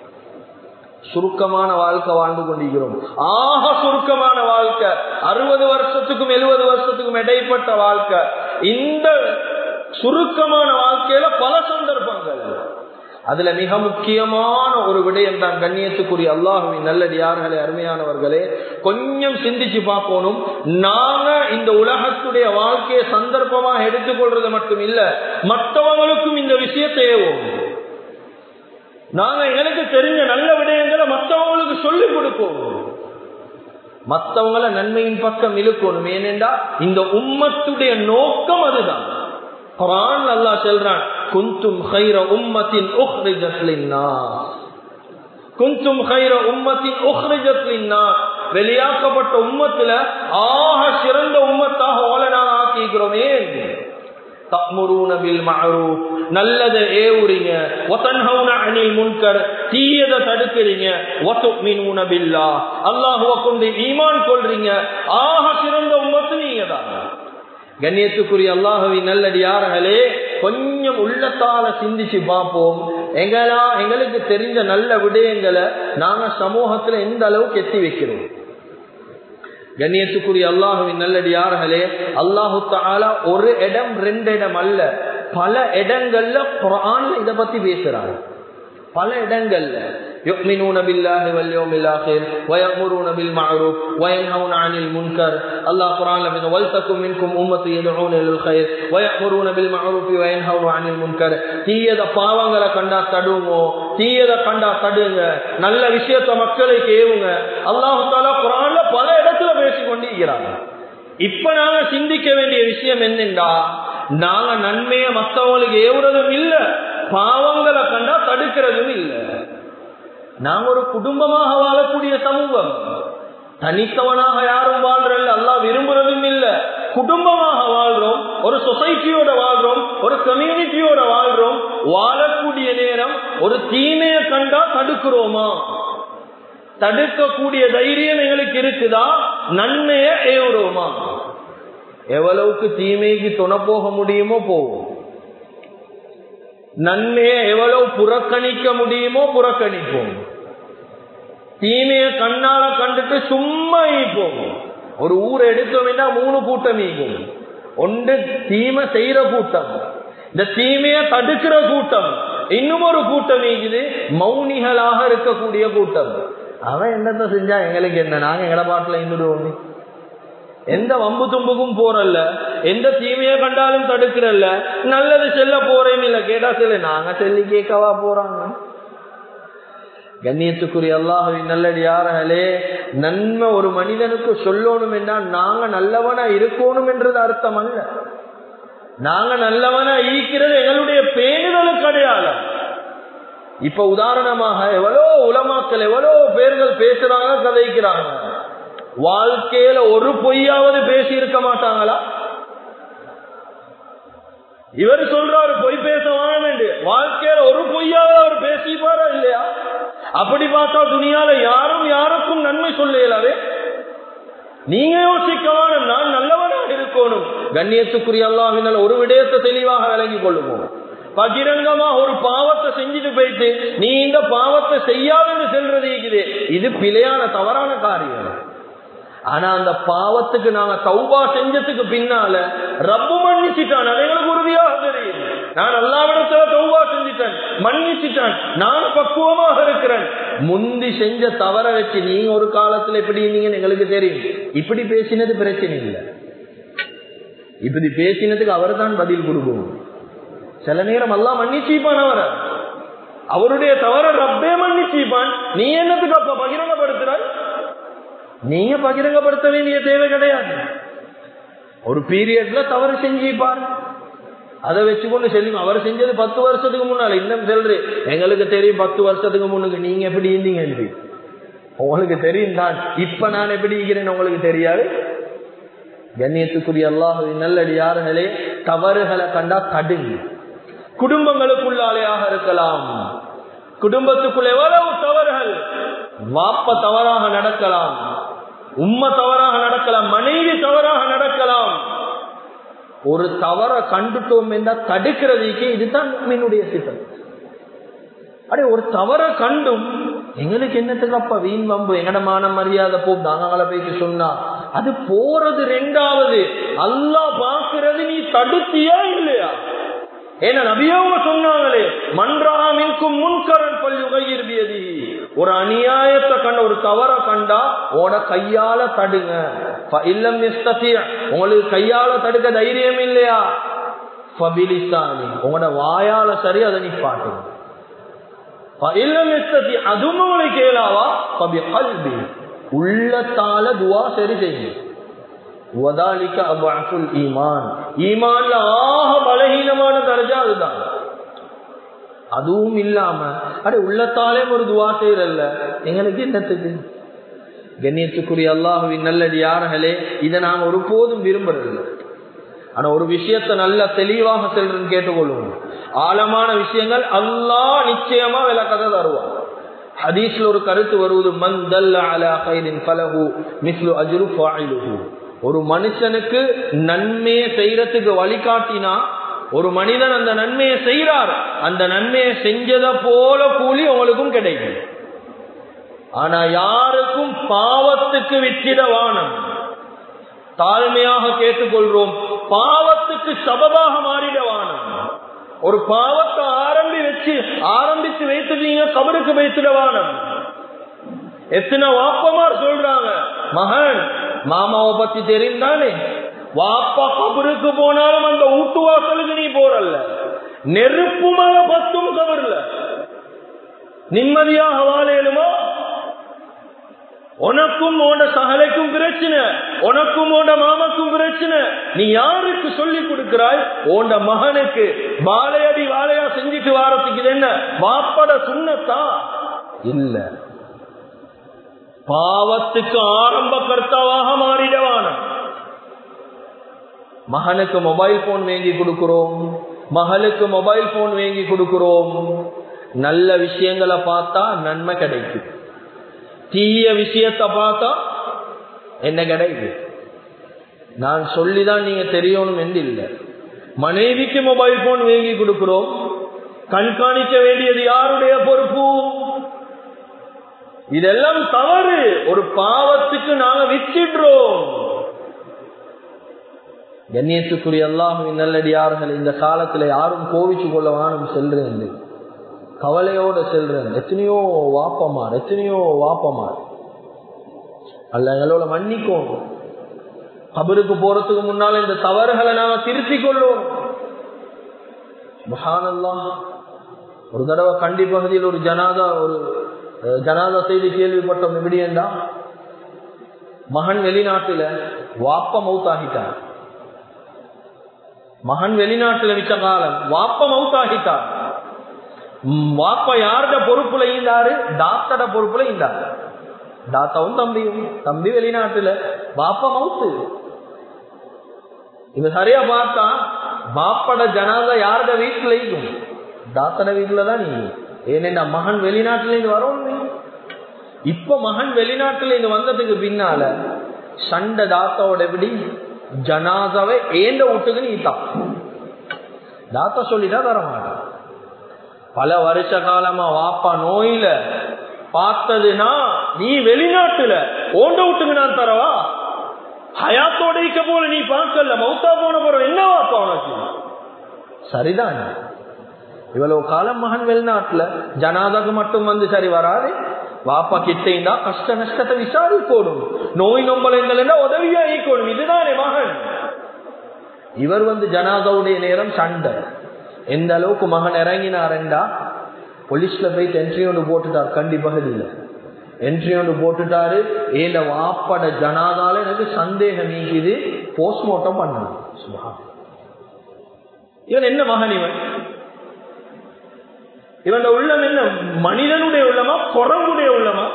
[SPEAKER 1] சுருக்கமான வாழ்க்கை வாழ்ந்து கொண்டிருக்கிறோம் ஆக சுருக்கமான வாழ்க்கை அறுபது வருஷத்துக்கும் எழுபது வருஷத்துக்கும் இடைப்பட்ட வாழ்க்கை இந்த சுருக்கமான வாழ்க்கையில பல சந்தர்ப்பங்கள் அதுல மிக முக்கியமான ஒரு விடயம் தான் கண்ணியத்துக்குரிய அல்லாஹுவின் நல்லடியார்களே அருமையானவர்களே கொஞ்சம் சிந்திச்சு பார்க்கணும் நாங்க இந்த உலகத்துடைய வாழ்க்கையை சந்தர்ப்பமாக எடுத்துக்கொள்றது மட்டும் இல்ல மற்றவங்களுக்கும் இந்த விஷயத்தை ஏவோம் நாங்க எனக்கு தெரிஞ்ச நல்ல விடயங்களை மற்றவங்களுக்கு சொல்லிக் கொடுப்போம் மற்றவங்கள நன்மையின் பக்கம் இழுக்கணும் ஏனென்றா இந்த உம்மத்துடைய நோக்கம் அதுதான் குரான் அல்லாஹ் சொல்றான் குந்தும் خير امه اخرجت للناس குந்தும் خير امه اخرجت للناس வெளியாக்கப்பட்ட உம்மத்துல ஆக சிறந்த உம்மத்தாக ஓலை நான் ஆக்கிக்கிறோமே தக்முரூன பில் மஅரூஃப் நல்லத ஏவுறீங்க வதன்ஹவுன அனில் முன்கர் தீயத தடுக்கிறீங்க வதுமினூன பில்லாஹ் அல்லாஹ்வை கொண்டு ஈமான் கொள்றீங்க ஆக சிறந்த உம்மத்து நீங்க தான் கண்ணியத்துக்குரிய அல்லாஹவி நல்லடியார்களே கொஞ்சம் உள்ளத்தால சிந்திச்சு பார்ப்போம் எங்களா எங்களுக்கு தெரிஞ்ச நல்ல விடயங்களை நாங்க சமூகத்துல எந்த அளவுக்கு எத்தி வைக்கிறோம் கண்ணியத்துக்குரிய அல்லாஹுவின் நல்லடியார்களே அல்லாஹு தாலா ஒரு இடம் ரெண்டு இடம் அல்ல பல இடங்கள்ல குரான்ல இத பத்தி பேசுறாங்க பல இடங்கள்ல يؤمنون بالله واليوم الآخر ويأمرون بالمعروف وينهون عن المنكر الله قرآن لمن ولتكن منكم أمة يدعون للخير ويأمرون بالمعروف وينهون عن المنكر தீயத பாவங்களை கண்டா தடுங்கோ தீயத கண்டா தடுங்க நல்ல விஷயத்த மக்களுக்கு ஏவுங்க அல்லாஹு தாலா குரான்ல பல இடத்துல பேசிக் கொண்டிருக்கிறாங்க இப்ப நாங்க சிந்திக்க வேண்டிய விஷயம் என்னென்றா நாங்க நன்மையை மற்றவங்களுக்கு ஏவுறதும் இல்ல பாவங்களை கண்டா தடுக்கிறதும் இல்லை நாங்க ஒரு குடும்பமாக வாழக்கூடிய சமூகம் தனித்தவனாக யாரும் வாழ்றல்ல அல்லா விரும்புற
[SPEAKER 2] குடும்பமாக வாழ்றோம் ஒரு சொசைட்டியோட வாழ்றோம் ஒரு கம்யூனிட்டியோட வாழ்றோம் வாழக்கூடிய நேரம் ஒரு தீமையை கண்டா தடுக்கிறோமா தடுக்கக்கூடிய தைரியம் எங்களுக்கு இருக்குதா நன்மைய ஏவுறோமா எவ்வளவுக்கு தீமைக்கு துணை போக முடியுமோ போவோம் நன்மையை எவ்வளவு புறக்கணிக்க முடியுமோ புறக்கணிப்போம் தீமையை கண்ணால கண்டுட்டு சும்மா ஈப்போம் ஒரு ஊரை எடுத்தோம்னா மூணு கூட்டம் ஈக்கும் ஒன்று தீமை செய்யற கூட்டம் இந்த தீமையை தடுக்கிற கூட்டம் இன்னும் ஒரு கூட்டம் ஈக்குது மௌனிகளாக இருக்கக்கூடிய கூட்டம் அவன் என்னத்த செஞ்சா எங்களுக்கு என்ன நாங்க எங்கட பாட்டுல இருந்துடுவோம் எந்த வம்பு தும்புக்கும் போறல்ல எந்த தீமையை கண்டாலும் தடுக்கிறல்ல நல்லது செல்ல போறேன்னு இல்ல கேட்டா செல்ல நாங்க செல்லி கேட்கவா போறாங்க கண்ணியத்துக்குரிய அல்லாஹுவின் நல்லடியார்களே நன்மை ஒரு மனிதனுக்கு சொல்லணும் என்றால் நாங்க நல்லவனா இருக்கணும் என்றது அர்த்தம் அல்ல நாங்க நல்லவனா ஈக்கிறது எங்களுடைய பேணுதலுக்கு அடையாளம் இப்ப உதாரணமாக எவ்வளோ உலமாக்கள் எவ்வளோ பேர்கள் பேசுறாங்க கதைக்கிறாங்க வாழ்க்கையில ஒரு பொய்யாவது பேசி இருக்க மாட்டாங்களா இவர் சொல்றாரு பொய் பேச வேணும் வாழ்க்கையில ஒரு பொய்யாவது அவர் பேசிப்பாரா இல்லையா அப்படி பார்த்தா துணியால யாரும் யாருக்கும் நன்மை சொல்லலாவே நீங்க யோசிக்க வேணும் நான் நல்லவனாக இருக்கணும் கண்ணியத்துக்குரிய அல்லாஹினால் ஒரு விடயத்தை தெளிவாக விளங்கி கொள்ளுவோம் பகிரங்கமா ஒரு பாவத்தை செஞ்சுட்டு போயிட்டு நீ இந்த பாவத்தை செய்யாதுன்னு செல்றது இருக்குது இது பிழையான தவறான காரியம் ஆனா அந்த பாவத்துக்கு நாங்க தௌபா செஞ்சதுக்கு பின்னால ரப்பு மன்னிச்சிட்டான் அது எங்களுக்கு உறுதியாக தெரியும் நான் அல்லாவிடத்துல தௌபா செஞ்சிட்டேன் மன்னிச்சிட்டான் நான் பக்குவமாக இருக்கிறேன் முந்தி செஞ்ச தவற வச்சு நீங்க ஒரு காலத்துல எப்படி இருந்தீங்கன்னு எங்களுக்கு தெரியும் இப்படி பேசினது பிரச்சனை இல்லை இப்படி பேசினதுக்கு அவர் தான் பதில் கொடுக்கணும் சில நேரம் எல்லாம் மன்னிச்சிப்பான் அவரை அவருடைய தவற ரப்பே மன்னிச்சிப்பான் நீ என்னத்துக்கு அப்ப பகிரங்கப்படுத்துறாய் நீங்க பகிரங்கப்படுத்த வேண்டிய தேவை கிடையாது ஒரு பீரியட்ல தவறு செஞ்சுப்பார் அதை வச்சுக்கொண்டு செல்லும் அவர் செஞ்சது பத்து வருஷத்துக்கு முன்னால இன்னும் செல்று எங்களுக்கு தெரியும் பத்து வருஷத்துக்கு முன்னுக்கு நீங்க எப்படி இருந்தீங்க உங்களுக்கு தெரியும் தான் இப்ப நான் எப்படி இருக்கிறேன்னு உங்களுக்கு தெரியாது கண்ணியத்துக்குரிய அல்லாஹு நல்லடியார்களே தவறுகளை கண்டா தடுங்க குடும்பங்களுக்குள்ளாலேயாக இருக்கலாம் குடும்பத்துக்குள் எவ்வளவு தவறுகள் வாப்ப தவறாக நடக்கலாம் உம்ம தவறாக நடக்கலாம் மனைவி தவறாக நடக்கலாம் ஒரு தவற கண்டுட்டோம் என்றால் தடுக்கிறதுக்கு இதுதான் மீனுடைய சித்தம் அடே ஒரு தவற கண்டும் எங்களுக்கு என்னத்துக்கு அப்ப வீண் வம்பு எங்கட மான மரியாதை போ நாங்கள போயிட்டு சொன்னா அது போறது ரெண்டாவது அல்லா பாக்குறது நீ தடுத்தியா இல்லையா ஏன்னா நபியவங்க சொன்னாங்களே மன்றாமின்கும் முன்கரன் பல்யுகையிருவியதி ஒரு அநியாயத்தை கண்ட ஒரு தவற கண்டா உன கையால தடுங்க இல்லம் உங்களுக்கு கையால தடுக்க தைரியம் இல்லையா பபிலிசானி உங்களோட வாயால சரி அதை நீ பாட்டுங்க அதுவும் உங்களுக்கு கேளாவா பபி கல்வி உள்ளத்தால துவா சரி செய்யும் ஈமான் ஈமான்ல ஆக பலகீனமான தரஜா அதுதான் அதுவும் இல்லாம அடே உள்ளத்தாலே ஒரு துவா செய்யறல்ல எங்களுக்கு என்னத்துக்கு கண்ணியத்துக்குரிய அல்லாஹுவின் நல்லடி யார்களே இதை நாங்க ஒருபோதும் விரும்புறதில்லை ஆனா ஒரு விஷயத்த நல்ல தெளிவாக செல்றன்னு கேட்டுக்கொள்ளுவோம் ஆழமான விஷயங்கள் அல்லாஹ் நிச்சயமா விளக்கத்தை தருவான் ஹதீஸ்ல ஒரு கருத்து வருவது மன் தல்ல அலா கைரின் பலகு மிஸ்லு அஜுரு ஃபாயிலுஹு ஒரு மனுஷனுக்கு நன்மையை செய்யறதுக்கு வழிகாட்டினா ஒரு மனிதன் அந்த நன்மையை செய்யறார் அந்த நன்மையை செஞ்சத போல கூலி உங்களுக்கும் கிடைக்கும் ஆனா யாருக்கும் பாவத்துக்கு விற்றிட வானம் தாழ்மையாக கேட்டுக்கொள்றோம் பாவத்துக்கு சபபாக மாறிட வானம் ஒரு பாவத்தை ஆரம்பி வச்சு ஆரம்பித்து வைத்துட்டீங்க கபருக்கு வைத்துட வானம் எத்தனை வாப்பமார் சொல்றாங்க மகன் மாமாவை பத்தி தெரிந்தானே வாப்பா கபருக்கு போனாலும் அந்த ஊட்டு வாசலுக்கு நீ போறல்ல நெருப்பு மேல பத்தும் கபர்ல நிம்மதியாக வாழையிலுமா உனக்கும் உன சகலைக்கும் பிரச்சனை உனக்கும் உன மாமக்கும் பிரச்சனை நீ யாருக்கு சொல்லி கொடுக்கிறாய் உண்ட மகனுக்கு வாழையடி வாழையா செஞ்சுட்டு வாரத்துக்கு இது என்ன வாப்பட சுண்ணத்தா இல்ல பாவத்துக்கு ஆரம்ப கர்த்தாவாக மாறிடவான
[SPEAKER 1] மகனுக்கு மொபைல் போன் வாங்கி கொடுக்கிறோம் மகளுக்கு மொபைல் போன் வாங்கி கொடுக்கிறோம் நல்ல விஷயங்களை பார்த்தா நன்மை கிடைக்கும் தீய விஷயத்தை பார்த்தா என்ன கிடைக்கும் நான் சொல்லிதான் நீங்க தெரியணும் என்று இல்லை மனைவிக்கு மொபைல் போன் வாங்கி கொடுக்கிறோம் கண்காணிக்க வேண்டியது யாருடைய பொறுப்பு இதெல்லாம் தவறு ஒரு பாவத்துக்கு நாங்க விச்சிடுறோம் கண்ணியத்துக்குரிய அல்லாஹுவின் நல்லடியார்கள் இந்த காலத்துல யாரும் கோவிச்சு கொள்ள வானம் செல்றேன் கவலையோட செல்றேன் எத்தனையோ வாப்பமார் எத்தனையோ வாப்பமார் அல்ல எங்களோட மன்னிக்கும் கபருக்கு போறதுக்கு முன்னால இந்த தவறுகளை நாம திருத்திக் கொள்வோம் மகானல்லா ஒரு தடவை கண்டி பகுதியில் ஒரு ஜனாதா ஒரு ஜனாதா செய்தி கேள்விப்பட்டோம் எப்படி என்றா மகன் வெளிநாட்டுல வாப்ப மவுத்தாகிட்டார் மகன் வெளிநாட்டுல மிச்ச காலம் வாப்ப மவுத்தாகிட்டார் வாப்ப யாருட பொறுப்புல இருந்தாரு டாக்டட பொறுப்புல இருந்தாரு தாத்தாவும் தம்பியும் தம்பி வெளிநாட்டுல வாப்ப மவுத்து இது சரியா பார்த்தா பாப்பட ஜனாதா யாருட வீட்டுல இருக்கும் தாத்தட வீட்டுலதான் நீங்க ஏனென்றா மகன் வெளிநாட்டுல இருந்து வரணும் இப்ப மகன் வெளிநாட்டுல இருந்து வந்ததுக்கு பின்னால சண்டை தாத்தாவோட எப்படி ஜனாதாவை ஏண்ட விட்டுக்கு நீ தான் தாத்தா சொல்லிட்டா தர மாட்டான் பல வருஷ காலமா வாப்பா நோயில பார்த்ததுன்னா நீ வெளிநாட்டுல ஓண்ட விட்டுக்கு நான் தரவா ஹயாத்தோட இருக்க போல நீ பார்க்கல மௌத்தா போன போற என்ன வாப்பா உனக்கு சரிதான் இவ்வளவு காலம் மகன் வெளிநாட்டுல ஜனாதாக்கு மட்டும் வந்து சரி வராது வாப்பா கிட்டா கஷ்ட நஷ்டத்தை விசாரிக்கணும் நோய் நொம்பலங்கள் உதவியா ஈக்கணும் இதுதானே மகன் இவர் வந்து ஜனாதாவுடைய நேரம் சண்டை எந்த அளவுக்கு மகன் இறங்கினாருண்டா போலீஸ்ல போயிட்டு என்ட்ரி ஒன்று போட்டுட்டார் கண்டி பகுதியில் என்ட்ரி ஒன்று போட்டுட்டாரு ஏல வாப்பட ஜனாதால எனக்கு சந்தேகம் நீக்குது போஸ்ட்மார்ட்டம் பண்ணணும் சுபா இவன் என்ன மகன் இவன் இவன் உள்ளம் என்ன மனிதனுடைய உள்ளமா குரங்குடைய உள்ளமா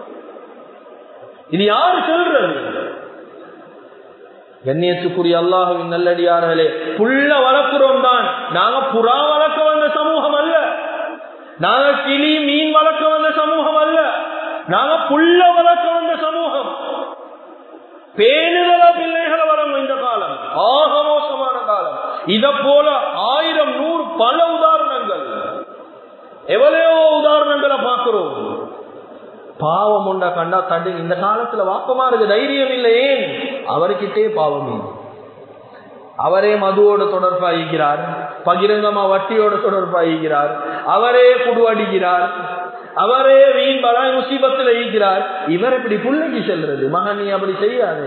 [SPEAKER 1] இது யாரு சொல்றது கண்ணியத்துக்குரிய அல்லாஹுவின் நல்லடியார்களே புள்ள வளர்க்கிறோம் தான் நாங்க புறா வளர்க்க வந்த சமூகம் அல்ல நாங்க கிளி மீன் வளர்க்க வந்த சமூகம் அல்ல நாங்க புள்ள வளர்க்க வந்த சமூகம் பேணுதல பிள்ளைகளை வரும் இந்த காலம் ஆக மோசமான காலம் இத போல ஆயிரம் நூறு பல உதாரணங்கள் எவ்வளையோ உதாரணங்களை பார்க்கிறோம் பாவம் உண்டா கண்டா தண்டு இந்த காலத்துல வாப்பமா இருக்கு தைரியம் இல்லை ஏன் அவர்கிட்டே பாவம் அவரே மதுவோட தொடர்பாகிறார் பகிரங்கமா வட்டியோட தொடர்பாகிறார் அவரே குடுவடிக்கிறார் அவரே வீண் பலாய் முசீபத்தில் ஈக்கிறார் இவர் இப்படி புள்ளைக்கு செல்றது மகன் நீ அப்படி செய்யாது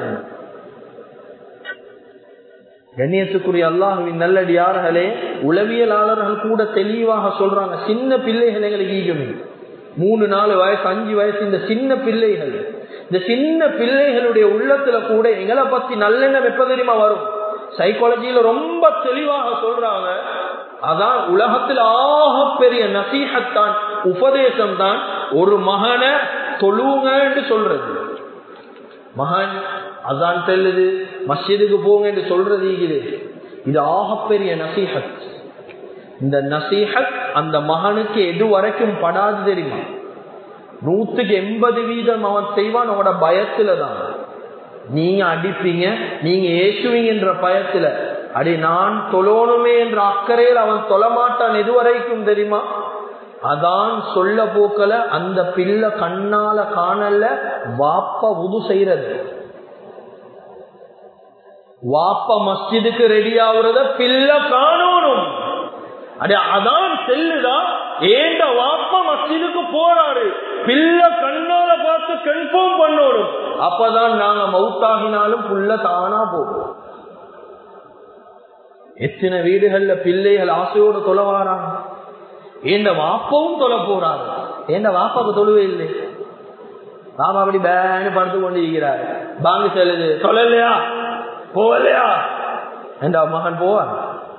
[SPEAKER 1] கண்ணியத்துக்குரிய அல்லாஹுவின் நல்லடியார்களே உளவியலாளர்கள் கூட தெளிவாக சொல்றாங்க சின்ன பிள்ளைகள் எங்களுக்கு ஈகமே மூணு நாலு வயசு அஞ்சு வயசு இந்த சின்ன பிள்ளைகள் இந்த சின்ன பிள்ளைகளுடைய உள்ளத்துல கூட எங்களை பத்தி நல்லெண்ணம் எப்ப தெரியுமா வரும் சைக்காலஜியில ரொம்ப தெளிவாக சொல்றாங்க அதான் உலகத்தில் ஆக பெரிய நசீகத்தான் உபதேசம் தான் ஒரு மகனை தொழுவுங்க என்று சொல்றது மகன் அதான் செல்லுது மஸ்ஜிதுக்கு போங்க என்று சொல்றது இது இது ஆகப்பெரிய நசீகத் இந்த நசீஹத் அந்த மகனுக்கு எது வரைக்கும் படாது தெரியுமா நூத்துக்கு எண்பது வீதம் அவன் செய்வான் அவனோட பயத்துல தான் நீங்க அடிப்பீங்க நீங்க ஏசுவீங்கன்ற பயத்துல அடி நான் தொழணுமே என்ற அக்கறையில் அவன் தொழமாட்டான் எதுவரைக்கும் தெரியுமா அதான் சொல்ல போக்கல அந்த பிள்ளை கண்ணால காணல வாப்ப உது செய்யறது வாப்ப மஸ்ஜிதுக்கு ரெடி ஆகுறத பிள்ளை காணணும் அட அதான் செல்லுதா ஏண்ட வாப்ப மஸ்ஜிதுக்கு போறாரு பிள்ளை கண்ணால பார்த்து கன்ஃபார்ம் பண்ணணும் அப்பதான் நாங்க மவுத்தாகினாலும் புள்ள தானா போகும் எத்தனை வீடுகள்ல பிள்ளைகள் ஆசையோடு தொலை வாராங்க ஏண்ட வாப்பவும் தொலை போறாரு ஏண்ட வாப்பாக்கு தொழுவே இல்லை பாபா அப்படி பேனு படுத்து கொண்டு இருக்கிறார் பாங்கு செல்லுது சொல்லலையா போகலையா என்ற மகன் போவார்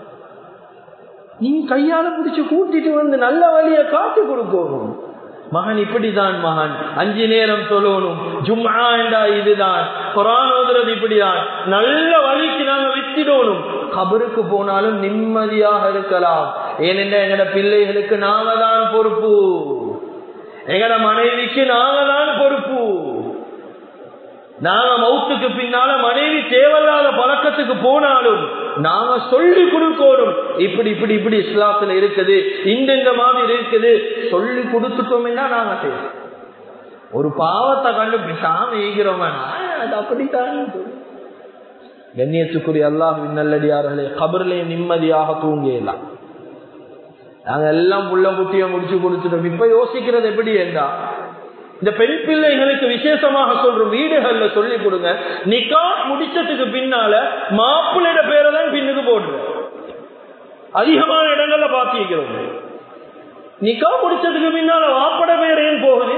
[SPEAKER 1] நீ கையால பிடிச்சு கூட்டிட்டு வந்து நல்ல வழிய காட்டி கொடுக்கணும் மகன் இப்படிதான் மகன் அஞ்சு நேரம் சொல்லணும் ஜும்மா என்றா இதுதான் குரான் ஓதுறது இப்படிதான் நல்ல வழிக்கு நாங்க விட்டு நிறுத்திடணும் கபருக்கு போனாலும் நிம்மதியாக இருக்கலாம் ஏனென்ற எங்கட பிள்ளைகளுக்கு நாங்க தான் பொறுப்பு எங்கட மனைவிக்கு நாங்க தான் பொறுப்பு நாங்க மௌத்துக்கு பின்னால மனைவி தேவையில்லாத பழக்கத்துக்கு போனாலும் நாங்க சொல்லி கொடுக்கணும் இப்படி இப்படி இப்படி இஸ்லாத்துல இருக்குது இந்த இந்த மாதிரி இருக்குது சொல்லி கொடுத்துட்டோம்னா நாங்க செய்வோம் ஒரு பாவத்தை கண்டு பேசாம ஈகிறோம் அது அப்படித்தான் கண்ணியத்துக்குரிய அல்லாஹின் நல்லடியார்களே கபர்லே நிம்மதியாக தூங்கிடலாம் நாங்க எல்லாம் புள்ள குட்டிய முடிச்சு கொடுத்துட்டோம் இப்ப யோசிக்கிறது எப்படி என்றா இந்த பெண் பிள்ளைகளுக்கு விசேஷமாக சொல்றோம் வீடுகள்ல சொல்லி கொடுங்க நிக்கா முடிச்சதுக்கு பின்னால மாப்பிள்ளையோட பேரை தான் பின்னுக்கு போடுறோம் அதிகமான இடங்கள்ல பாத்திக்கிறோம் நிக்கா முடிச்சதுக்கு பின்னால வாப்பட பேர் ஏன் போகுது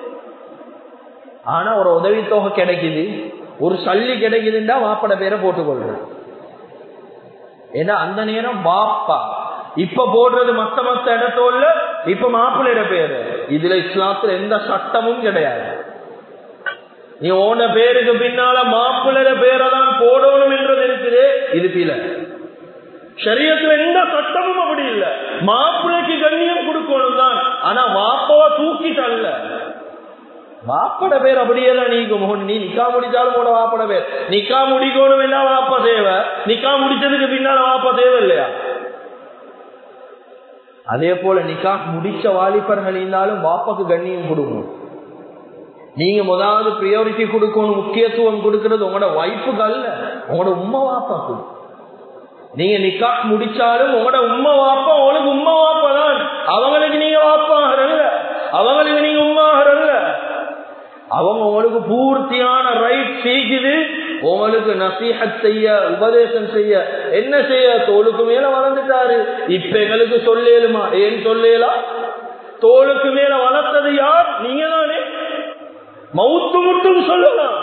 [SPEAKER 1] ஆனா ஒரு உதவித்தொகை கிடைக்குது ஒரு சல்லி கிடைக்குதுன்னா வாப்பட பேரை போட்டுக்கொள்றோம் ஏன்னா அந்த நேரம் பாப்பா இப்ப போடுறது மத்த மத்த இடத்தோல்ல இப்ப மாப்பிள்ளையோட பேரு இதுல இஸ்லாத்துல எந்த சட்டமும் கிடையாது நீ ஓன பேருக்கு பின்னால மாப்பிள்ளையோட பேரை தான் போடணும் என்றது இருக்குது இது பில சரியத்துல எந்த சட்டமும் அப்படி இல்ல மாப்பிள்ளைக்கு கண்ணியம் கொடுக்கணும் தான் ஆனா வாப்பவ தூக்கிட்டல்ல வாப்பட பேர் அப்படியே தான் நீக்கும் நீ நிக்கா முடிச்சாலும் உன வாப்பட பேர் நிக்கா முடிக்கணும் என்ன வாப்ப தேவை நிக்கா முடிச்சதுக்கு பின்னால வாப்ப தேவை இல்லையா அதே போல நிக்கா முடிச்ச வாலிபர்கள் இருந்தாலும் வாப்பாக்கு கண்ணியம் கொடுக்கணும் நீங்க முதலாவது பிரியாரிட்டி கொடுக்கணும் முக்கியத்துவம் கொடுக்கிறது உங்களோட வைப்புக்கு அல்ல உங்களோட உண்மை வாப்பாக்கு நீங்க நிக்கா முடிச்சாலும் உங்களோட உண்மை வாப்பா உங்களுக்கு உண்மை வாப்பா தான் அவங்களுக்கு நீங்க வாப்பாகிறல்ல அவங்களுக்கு நீங்க உண்மாகிறல்ல அவங்க உங்களுக்கு பூர்த்தியான ரைட் செய்குது உங்களுக்கு நசீஹத் செய்ய உபதேசம் செய்ய என்ன செய்ய தோளுக்கு மேல வளர்ந்துட்டாரு இப்ப எங்களுக்கு சொல்லேலுமா ஏன் சொல்லேலாம் தோளுக்கு மேல வளர்த்தது யார் நீங்க தானே மவுத்து மட்டும் சொல்லலாம்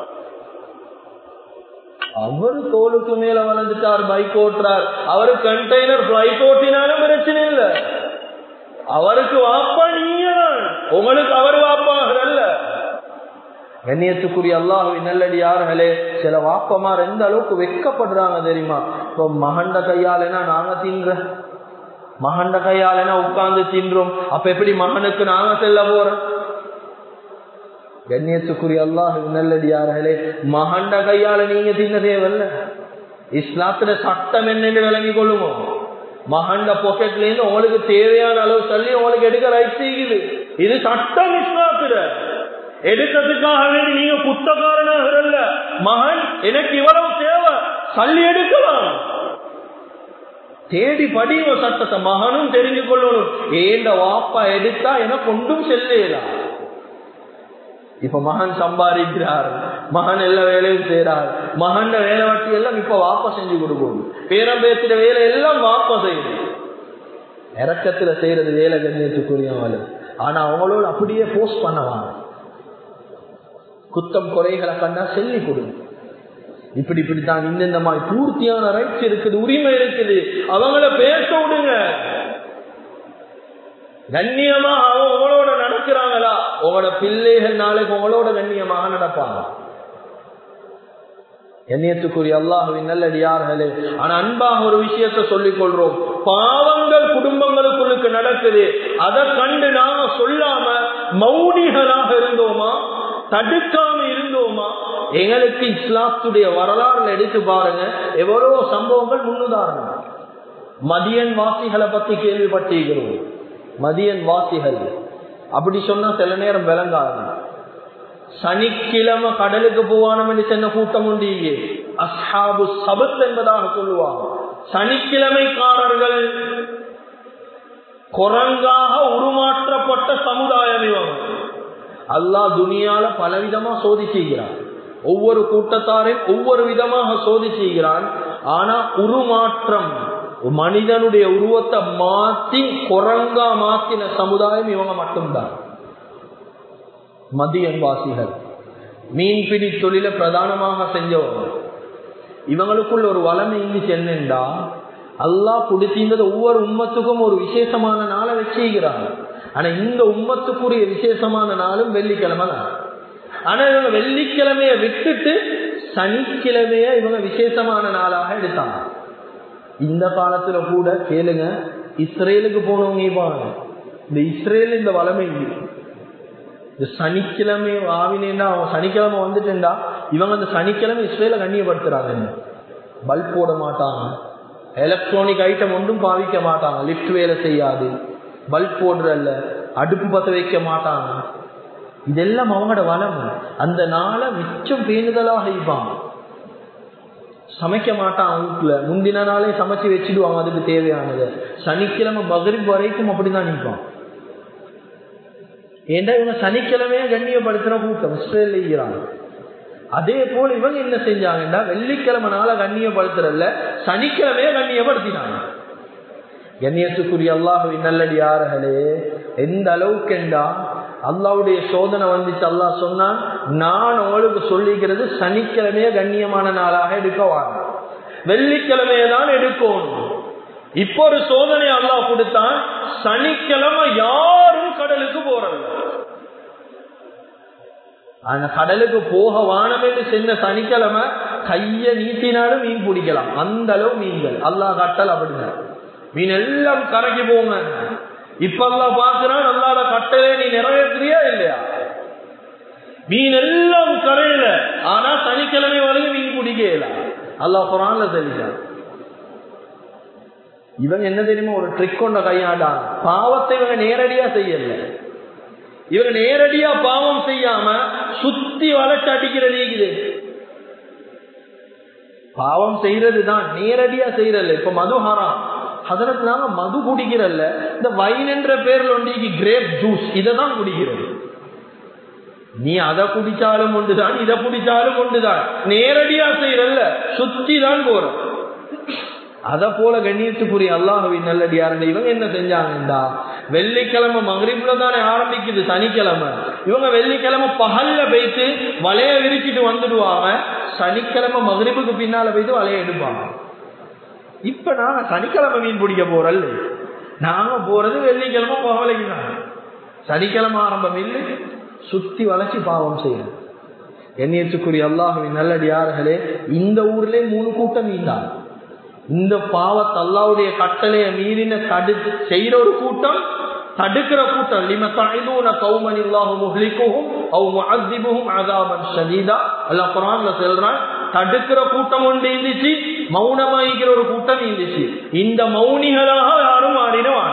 [SPEAKER 1] அவரு தோளுக்கு மேல வளர்ந்துட்டார் பைக் ஓட்டுறார் அவரு கண்டெய்னர் பிளைட் ஓட்டினாலும் பிரச்சனை இல்ல அவருக்கு வாப்பா நீங்க தான் உங்களுக்கு அவர் வாப்பாகிறல்ல கண்ணியத்துக்குரிய அல்லாஹுவின் நல்லடியார்களே சில வாப்பமார் எந்த அளவுக்கு வெக்கப்படுறாங்க தெரியுமா இப்போ மகண்ட கையாலனா நாங்க தின்ற மகண்ட கையாலனா உட்கார்ந்து தின்றோம் அப்ப எப்படி மகனுக்கு நாங்க செல்ல போறோம் கண்ணியத்துக்குரிய அல்லாஹுவின் நல்லடியார்களே மகண்ட கையால நீங்க தின்ன தேவையில்ல இஸ்லாத்துல சட்டம் என்னன்னு விளங்கி கொள்ளுமோ மகண்ட பாக்கெட்ல இருந்து உங்களுக்கு தேவையான அளவு சொல்லி உங்களுக்கு எடுக்க ரைட் செய்யுது இது சட்டம் இஸ்லாத்துல எடுக்கிறதுக்காக வேண்டி நீங்க குத்தக்காரனாக மகன் எனக்கு இவ்வளவு தேவை சல்லி எடுக்கலாம் தேடி படிங்க சட்டத்தை மகனும் தெரிஞ்சு கொள்ளணும் ஏண்ட வாப்பா எடுத்தா எனக்கு ஒன்றும் செல்லலாம் இப்ப மகன் சம்பாதிக்கிறார் மகன் எல்லா வேலையும் செய்யறார் மகன் வேலை வட்டி எல்லாம் இப்ப வாப்பா செஞ்சு கொடுக்கணும் பேரம் பேசுற வேலை எல்லாம் வாப்பா செய்யணும் இறக்கத்துல செய்யறது வேலை கண்ணியத்துக்குரியவாள் ஆனா அவங்களோட அப்படியே போஸ்ட் பண்ணுவாங்க குத்தம் குறைகளை கண்டா சொல்லி கொடுங்க இப்படி இப்படித்தான் இந்த இந்த மாதிரி பூர்த்தியான ரைட்ஸ் இருக்குது உரிமை இருக்குது அவங்கள பேச விடுங்க கண்ணியமா அவங்க உங்களோட நடக்கிறாங்களா உங்களோட பிள்ளைகள் நாளைக்கு உங்களோட கண்ணியமாக நடப்பாங்க எண்ணியத்துக்குரிய அல்லாஹுவின் நல்லடியார்களே ஆனா அன்பாக ஒரு விஷயத்த சொல்லிக் கொள்றோம் பாவங்கள் குடும்பங்களுக்குள்ளுக்கு நடக்குது அதை கண்டு நாம சொல்லாம மௌனிகளாக இருந்தோமா தடுக்காம இருந்தோமா எங்களுக்கு இஸ்லாத்துடைய வரலாறுல எடுத்து பாருங்க எவ்வளவு சம்பவங்கள் முன்னுதாரணம் மதியன் வாசிகளை பத்தி கேள்விப்பட்டிருக்கிறோம் மதியன் வாசிகள் அப்படி சொன்னா சில நேரம் விளங்காது சனிக்கிழமை கடலுக்கு போவானம் என்று சென்ன கூட்டம் உண்டு அஸ்ஹாபு சபத் என்பதாக சொல்லுவாங்க சனிக்கிழமைக்காரர்கள் குரங்காக உருமாற்றப்பட்ட சமுதாயம் இவங்க அல்லாஹ் துனியால பலவிதமா சோதி செய்கிறான் ஒவ்வொரு கூட்டத்தாரையும் ஒவ்வொரு விதமாக சோதி செய்கிறான் ஆனா உருமாற்றம் மனிதனுடைய உருவத்தை மாத்தி குரங்கா மாத்தின சமுதாயம் இவங்க மட்டும்தான் மதியன் வாசிகள் மீன்பிடி தொழில பிரதானமாக செஞ்சவங்க இவங்களுக்குள்ள ஒரு வளமை இருந்துச்சு என்னண்டா அல்லாஹ் கொடுத்திருந்தது ஒவ்வொரு உம்மத்துக்கும் ஒரு விசேஷமான நாளை வச்சுக்கிறாங்க ஆனா இந்த உம்மத்துக்குரிய விசேஷமான நாளும் வெள்ளிக்கிழமை தான் ஆனா இவங்க வெள்ளிக்கிழமைய விட்டுட்டு சனிக்கிழமைய இவங்க விசேஷமான நாளாக எடுத்தாங்க இந்த காலத்துல கூட கேளுங்க இஸ்ரேலுக்கு போனவங்க பாருங்க இந்த இஸ்ரேல் இந்த வளமை இந்த சனிக்கிழமை ஆவினேன்னா அவன் சனிக்கிழமை வந்துட்டேன்டா இவங்க அந்த சனிக்கிழமை இஸ்ரேல கண்ணியப்படுத்துறாங்க பல்ப் போட மாட்டாங்க எலக்ட்ரானிக் ஐட்டம் ஒன்றும் பாவிக்க மாட்டாங்க லிஃப்ட் வேலை செய்யாது பல்ப் போடுறல்ல அடுப்பு பத்த வைக்க மாட்டாங்க இதெல்லாம் அவங்களோட வளம் அந்த நாளை மிச்சம் பேணுதலாக இருப்பாங்க சமைக்க மாட்டான் வீட்டுல முந்தின நாளே சமைச்சு வச்சுடுவாங்க அதுக்கு தேவையானது சனிக்கிழமை மகரிப் வரைக்கும் அப்படிதான் நிற்பான் ஏண்டா இவங்க சனிக்கிழமையே கண்ணியப்படுத்துற கூட்டம் இஸ்ரேலியாங்க அதே போல இவங்க என்ன செஞ்சாங்கன்னா வெள்ளிக்கிழமை நாள கண்ணியப்படுத்துறதுல சனிக்கிழமையே கண்ணியப்படுத்தினாங்க கண்ணியத்துக்குரிய அல்லாஹுவின் நல்லடியார்களே எந்த அளவுக்கு என்றா அல்லாவுடைய சோதனை வந்துச்சு அல்லாஹ் சொன்னான் நான் உங்களுக்கு சொல்லிக்கிறது சனிக்கிழமைய கண்ணியமான நாளாக எடுக்க வாங்க வெள்ளிக்கிழமைய தான் எடுக்கணும் இப்போ ஒரு சோதனை அல்லாஹ் கொடுத்தான் சனிக்கிழமை யாரும் கடலுக்கு போறது அந்த கடலுக்கு போக வானம் என்று சென்ற சனிக்கிழமை கைய நீட்டினாலும் மீன் பிடிக்கலாம் அந்த அளவு மீன்கள் அல்லாஹ் கட்டல் அப்படிங்க மீன் எல்லாம் கரைக்கு போங்க இப்ப எல்லாம் பாக்குறான் அல்லாத கட்டளை நீ நிறைவேற்றியா இல்லையா மீன் எல்லாம் கரையில ஆனா சனிக்கிழமை வரைக்கும் மீன் பிடிக்கல அல்லாஹ் குரான்ல தெரிஞ்சான் இவங்க என்ன தெரியுமா ஒரு ட்ரிக் கொண்ட கையாண்டான் பாவத்தை இவங்க நேரடியா செய்யல இவங்க நேரடியா பாவம் செய்யாம சுத்தி வளர்ச்சி அடிக்கிற நீக்குது பாவம் செய்யறது தான் நேரடியா செய்யறல இப்ப மது ஹராம் அதற்கு நாங்க மது குடிக்கிறல்ல இந்த வைன் என்ற பேர்ல ஒன்றைக்கு கிரேப் ஜூஸ் இதை தான் குடிக்கிறது நீ அதை குடிச்சாலும் ஒன்றுதான் இதை குடிச்சாலும் ஒன்றுதான் நேரடியா செய்யறல்ல சுத்தி தான் போற அத போல கண்ணியத்துக்குரிய அல்லாஹுவின் நல்லடியாருங்க இவங்க என்ன செஞ்சாங்கடா வெள்ளிக்கிழமை மகரிப்புல தானே ஆரம்பிக்குது சனிக்கிழமை இவங்க வெள்ளிக்கிழமை பகல்ல போயிட்டு வலைய விரிச்சிட்டு வந்துடுவாங்க சனிக்கிழமை மகரிப்புக்கு பின்னால போயிட்டு வலைய எடுப்பாங்க இப்ப நாங்க சனிக்கிழமை மீன் பிடிக்க போறல் நாங்க போறது வெள்ளிக்கிழமை பகலைக்கு தான் சனிக்கிழமை ஆரம்பம் இல்லை சுத்தி வளைச்சு பாவம் செய்யணும் எண்ணியத்துக்குரிய அல்லாஹுவின் நல்லடியார்களே இந்த ஊர்ல மூணு கூட்டம் மீண்டாங்க இந்த பாவத்தை அல்லாவுடைய கட்டளைய மீறின தடுத்து செய்யற ஒரு கூட்டம் தடுக்கிற கூட்டம் லிம தாய்தூன கௌமன் இல்லாஹு முஹ்லிக்குஹும் அவ் முஅத்திபுஹும் அஸாபன் ஷதீதா அல்லாஹ் குர்ஆன்ல சொல்றான் தடுக்கிற கூட்டம் ஒன்று இருந்துச்சு மௌனமாகிக்கிற ஒரு கூட்டம் இருந்துச்சு இந்த மௌனிகளாக யாரும் ஆடினவான்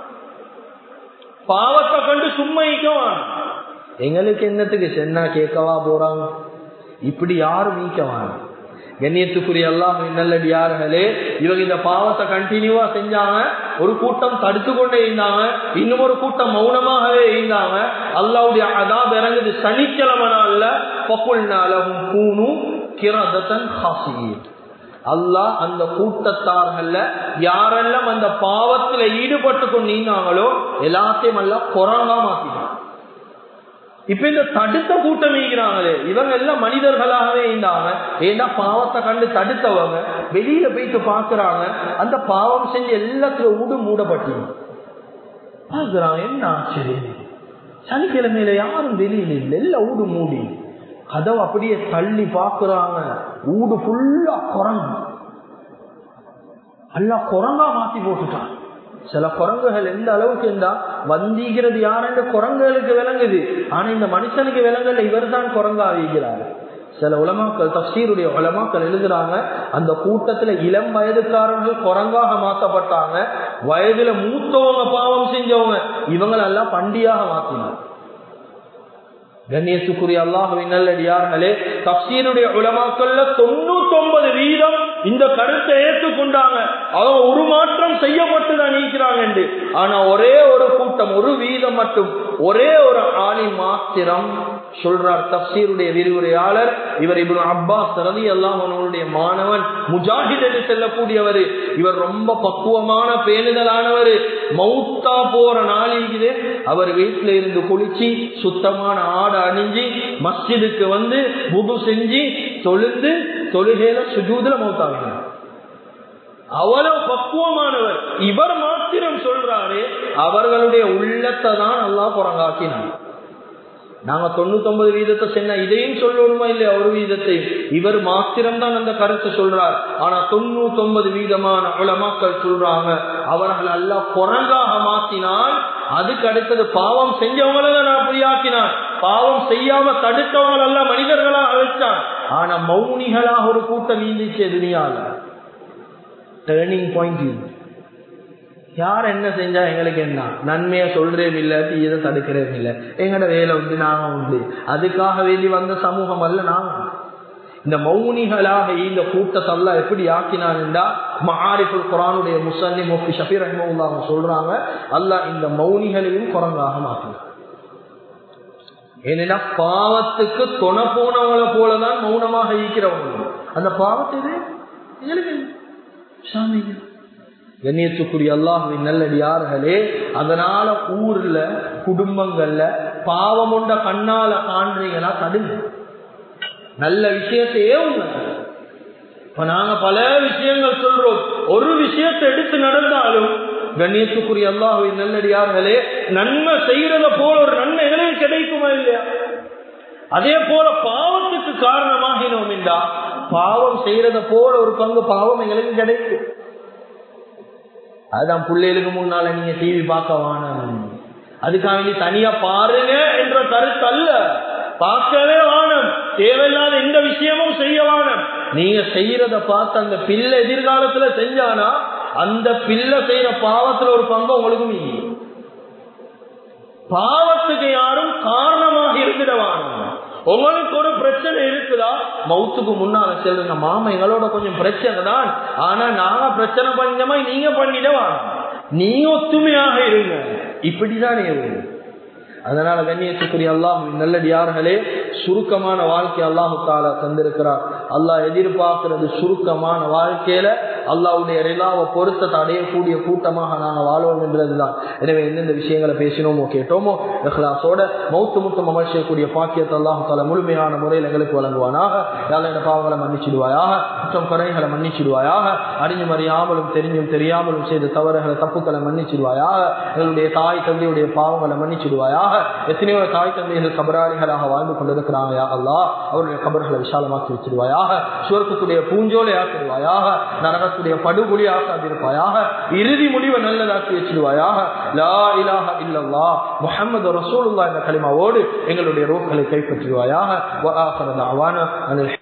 [SPEAKER 1] பாவத்தை கண்டு சும்மைக்கவான் எங்களுக்கு என்னத்துக்கு சென்னா கேட்கவா போறாங்க இப்படி யாரும் நீக்கவான் கண்ணியத்துக்குரிய எல்லாம் நல்லடியார்களே இவங்க இந்த பாவத்தை கண்டினியூவா செஞ்சாங்க ஒரு கூட்டம் தடுத்து கொண்டே இருந்தாங்க இன்னும் ஒரு கூட்டம் மௌனமாகவே இருந்தாங்க அல்லாவுடைய அதாப் இறங்குது சனிக்கிழமை நாள்ல பப்புல்னாலும் பூணும் கிரதத்தன் ஹாசியின் அல்லாஹ் அந்த கூட்டத்தார்கள்ல யாரெல்லாம் அந்த பாவத்துல ஈடுபட்டு கொண்டிருந்தாங்களோ எல்லாத்தையும் எல்லாம் குரங்கா மாத்தினாங்க இப்ப இந்த தடுத்த கூட்டம் ஈகிறாங்களே இவங்க எல்லாம் மனிதர்களாகவே இருந்தாங்க ஏன்னா பாவத்தை கண்டு தடுத்தவங்க வெளியில போயிட்டு பாக்குறாங்க அந்த பாவம் செஞ்சு எல்லாத்துல ஊடு மூடப்பட்டீங்க பாக்குறாங்க என்ன ஆச்சரியம் சனிக்கிழமையில யாரும் வெளியில இல்லை எல்லாம் ஊடு மூடி கதவு அப்படியே தள்ளி பாக்குறாங்க ஊடு ஃபுல்லா குரங்கு அல்லா குரங்கா மாத்தி போட்டுட்டான் சில குரங்குகள் எந்த அளவுக்கு இருந்தா வந்திக்கிறது யாருன்ற குரங்குகளுக்கு விளங்குது ஆனா இந்த மனுஷனுக்கு விளங்கல இவர் தான் குரங்கா வீகிறார் சில உலமாக்கள் தப்சீருடைய உலமாக்கள் எழுதுறாங்க அந்த கூட்டத்துல இளம் வயதுக்காரர்கள் குரங்காக மாற்றப்பட்டாங்க வயதுல மூத்தவங்க பாவம் செஞ்சவங்க இவங்களெல்லாம் பண்டியாக மாத்தினார் கண்ணியத்துக்குரிய அல்லாஹுவின் நல்லடியார்களே தப்சீருடைய உலமாக்கள்ல தொண்ணூத்தி ஒன்பது வீதம் இந்த கருத்தை ஏற்றுக்கொண்டாங்க அவங்க ஒரு மாற்றம் செய்யப்பட்டுதான் நீக்கிறாங்க ஆனா ஒரே ஒரு கூட்டம் ஒரு வீதம் மட்டும் ஒரே ஒரு ஆளி மாத்திரம் சொல்றார் தப்சீருடைய விரிவுரையாளர் இவர் இவரு அப்பாஸ் ரவி எல்லாம் அவனுடைய மாணவன் முஜாஹித் என்று செல்லக்கூடியவர் இவர் ரொம்ப பக்குவமான பேணுதலானவர் மௌத்தா போற நாளிலே அவர் வீட்டுல இருந்து குளிச்சு சுத்தமான ஆடை அணிஞ்சு மஸ்ஜிதுக்கு வந்து புது செஞ்சு தொழுந்து தொழுகையில சுஜூதுல மௌத்தாவினார் அவ்வளவு பக்குவமானவர் இவர் மாத்திரம் சொல்றாரு அவர்களுடைய உள்ளத்தை தான் நல்லா புறங்காக்கினார் நாங்க தொண்ணூத்தி வீதத்தை சொன்ன இதையும் சொல்லணுமா இல்லையா ஒரு வீதத்தை இவர் மாத்திரம்தான் அந்த கருத்தை சொல்றார் ஆனா தொண்ணூத்தி வீதமான உலமாக்கள் சொல்றாங்க அவர்கள் எல்லாம் குரங்காக மாத்தினால் அதுக்கு அடுத்தது பாவம் செஞ்சவங்களை நான் அப்படியாக்கினான் பாவம் செய்யாம தடுத்தவங்க எல்லாம் மனிதர்களா அழைச்சான் ஆனா மௌனிகளாக ஒரு கூட்டம் நீந்திச்சு துணியால டேர்னிங் பாயிண்ட் யார் என்ன செஞ்சா எங்களுக்கு என்ன நன்மையை சொல்றேன் இல்ல தீயதை தடுக்கிறேன் இல்ல எங்கட வேலை உண்டு நாங்க உண்டு அதுக்காக வேண்டி வந்த சமூகம் அல்ல நாங்க இந்த மௌனிகளாக இந்த கூட்டத்தல்ல எப்படி ஆக்கினான்டா மாரிஃபுல் குரானுடைய முசல்லி முஃபி ஷபீர் ரஹ்மவுல்லா அவங்க சொல்றாங்க அல்லாஹ் இந்த மௌனிகளையும் குரங்காக மாற்றினான் ஏன்னா பாவத்துக்கு துணை போனவங்களை போலதான் மௌனமாக ஈக்கிறவங்க அந்த பாவத்தை இது எங்களுக்கு சாமிங்க கண்ணியத்துக்குரிய அல்லாஹுவின் நல்லடியார்களே அதனால ஊர்ல குடும்பங்கள்ல பாவம் உண்ட கண்ணால காண்றீங்களா தடுங்க நல்ல விஷயத்தையே உங்க இப்ப நாங்க பல விஷயங்கள் சொல்றோம் ஒரு விஷயத்தை எடுத்து நடந்தாலும் கண்ணியத்துக்குரிய அல்லாஹுவின் நல்லடியார்களே நன்மை செய்யறத போல ஒரு நன்மை எங்களுக்கு கிடைக்குமா இல்லையா அதே போல பாவத்துக்கு காரணமாகினோம் என்றா பாவம் செய்யறத போல ஒரு பங்கு பாவம் எங்களுக்கு கிடைக்கும் அதுதான் பிள்ளைகளுக்கு முன்னால நீங்க டிவி பார்க்க வானம் அதுக்காக நீ தனியா பாருங்க என்ற கருத்து அல்ல பார்க்கவே வானம் தேவையில்லாத எந்த விஷயமும் செய்ய வானம் நீங்க செய்யறத பார்த்து அந்த பிள்ளை எதிர்காலத்துல செஞ்சானா அந்த பிள்ளை செய்யற பாவத்துல ஒரு பங்கு உங்களுக்கு மீ பாவத்துக்கு யாரும் காரணமாக இருந்துடவாங்க உங்களுக்கு ஒரு பிரச்சனை இருக்குதா மவுத்துக்கு முன்னால சொல்லுங்க மாமா எங்களோட கொஞ்சம் பிரச்சனை தான் ஆனா நாங்க பிரச்சனை பண்ணமா நீங்க பண்ணிடவா நீங்க ஒத்துமையாக இருங்க இப்படிதான் இருங்க அதனால கண்ணியத்துக்குரிய அல்லாஹ் நல்லடியார்களே சுருக்கமான வாழ்க்கை அல்லாஹு தாலா தந்திருக்கிறார் அல்லாஹ் எதிர்பார்க்கிறது சுருக்கமான வாழ்க்கையில அல்லாவுடைய ரிலாவை பொருத்தத்தை அடையக்கூடிய கூட்டமாக நாங்கள் வாழ்வோம் என்றதுதான் எனவே எந்தெந்த விஷயங்களை பேசினோமோ கேட்டோமோ இஹ்லாசோட மௌத்து முத்தம் அமல் செய்யக்கூடிய பாக்கியத்தை அல்லாஹு தாலா முழுமையான முறையில் எங்களுக்கு வழங்குவானாக யாரும் என் பாவங்களை மன்னிச்சிடுவாயாக குற்றம் குறைகளை மன்னிச்சிடுவாயாக அறிஞ்சும் அறியாமலும் தெரிஞ்சும் தெரியாமலும் செய்த தவறுகளை தப்புக்களை மன்னிச்சிடுவாயாக எங்களுடைய தாய் தந்தையுடைய பாவங்களை மன்னிச்சிடுவாயாக எத்தனையோ தாய் தந்தைகள் கபராளிகளாக வாழ்ந்து கொண்டிருக்கிறாங்க யா அல்லா அவருடைய கபர்களை விசாலமாக்கி வச்சிருவாயாக சுவர்க்கத்துடைய பூஞ்சோலை ஆக்கிடுவாயாக நரகத்துடைய படுகொலி ஆக்காதிருப்பாயாக இறுதி முடிவை நல்லதாக்கி வச்சிருவாயாக லா இலாஹ இல்லல்லா முஹம்மது ரசூலுல்லா என்ற களிமாவோடு எங்களுடைய ரோக்களை கைப்பற்றுவாயாக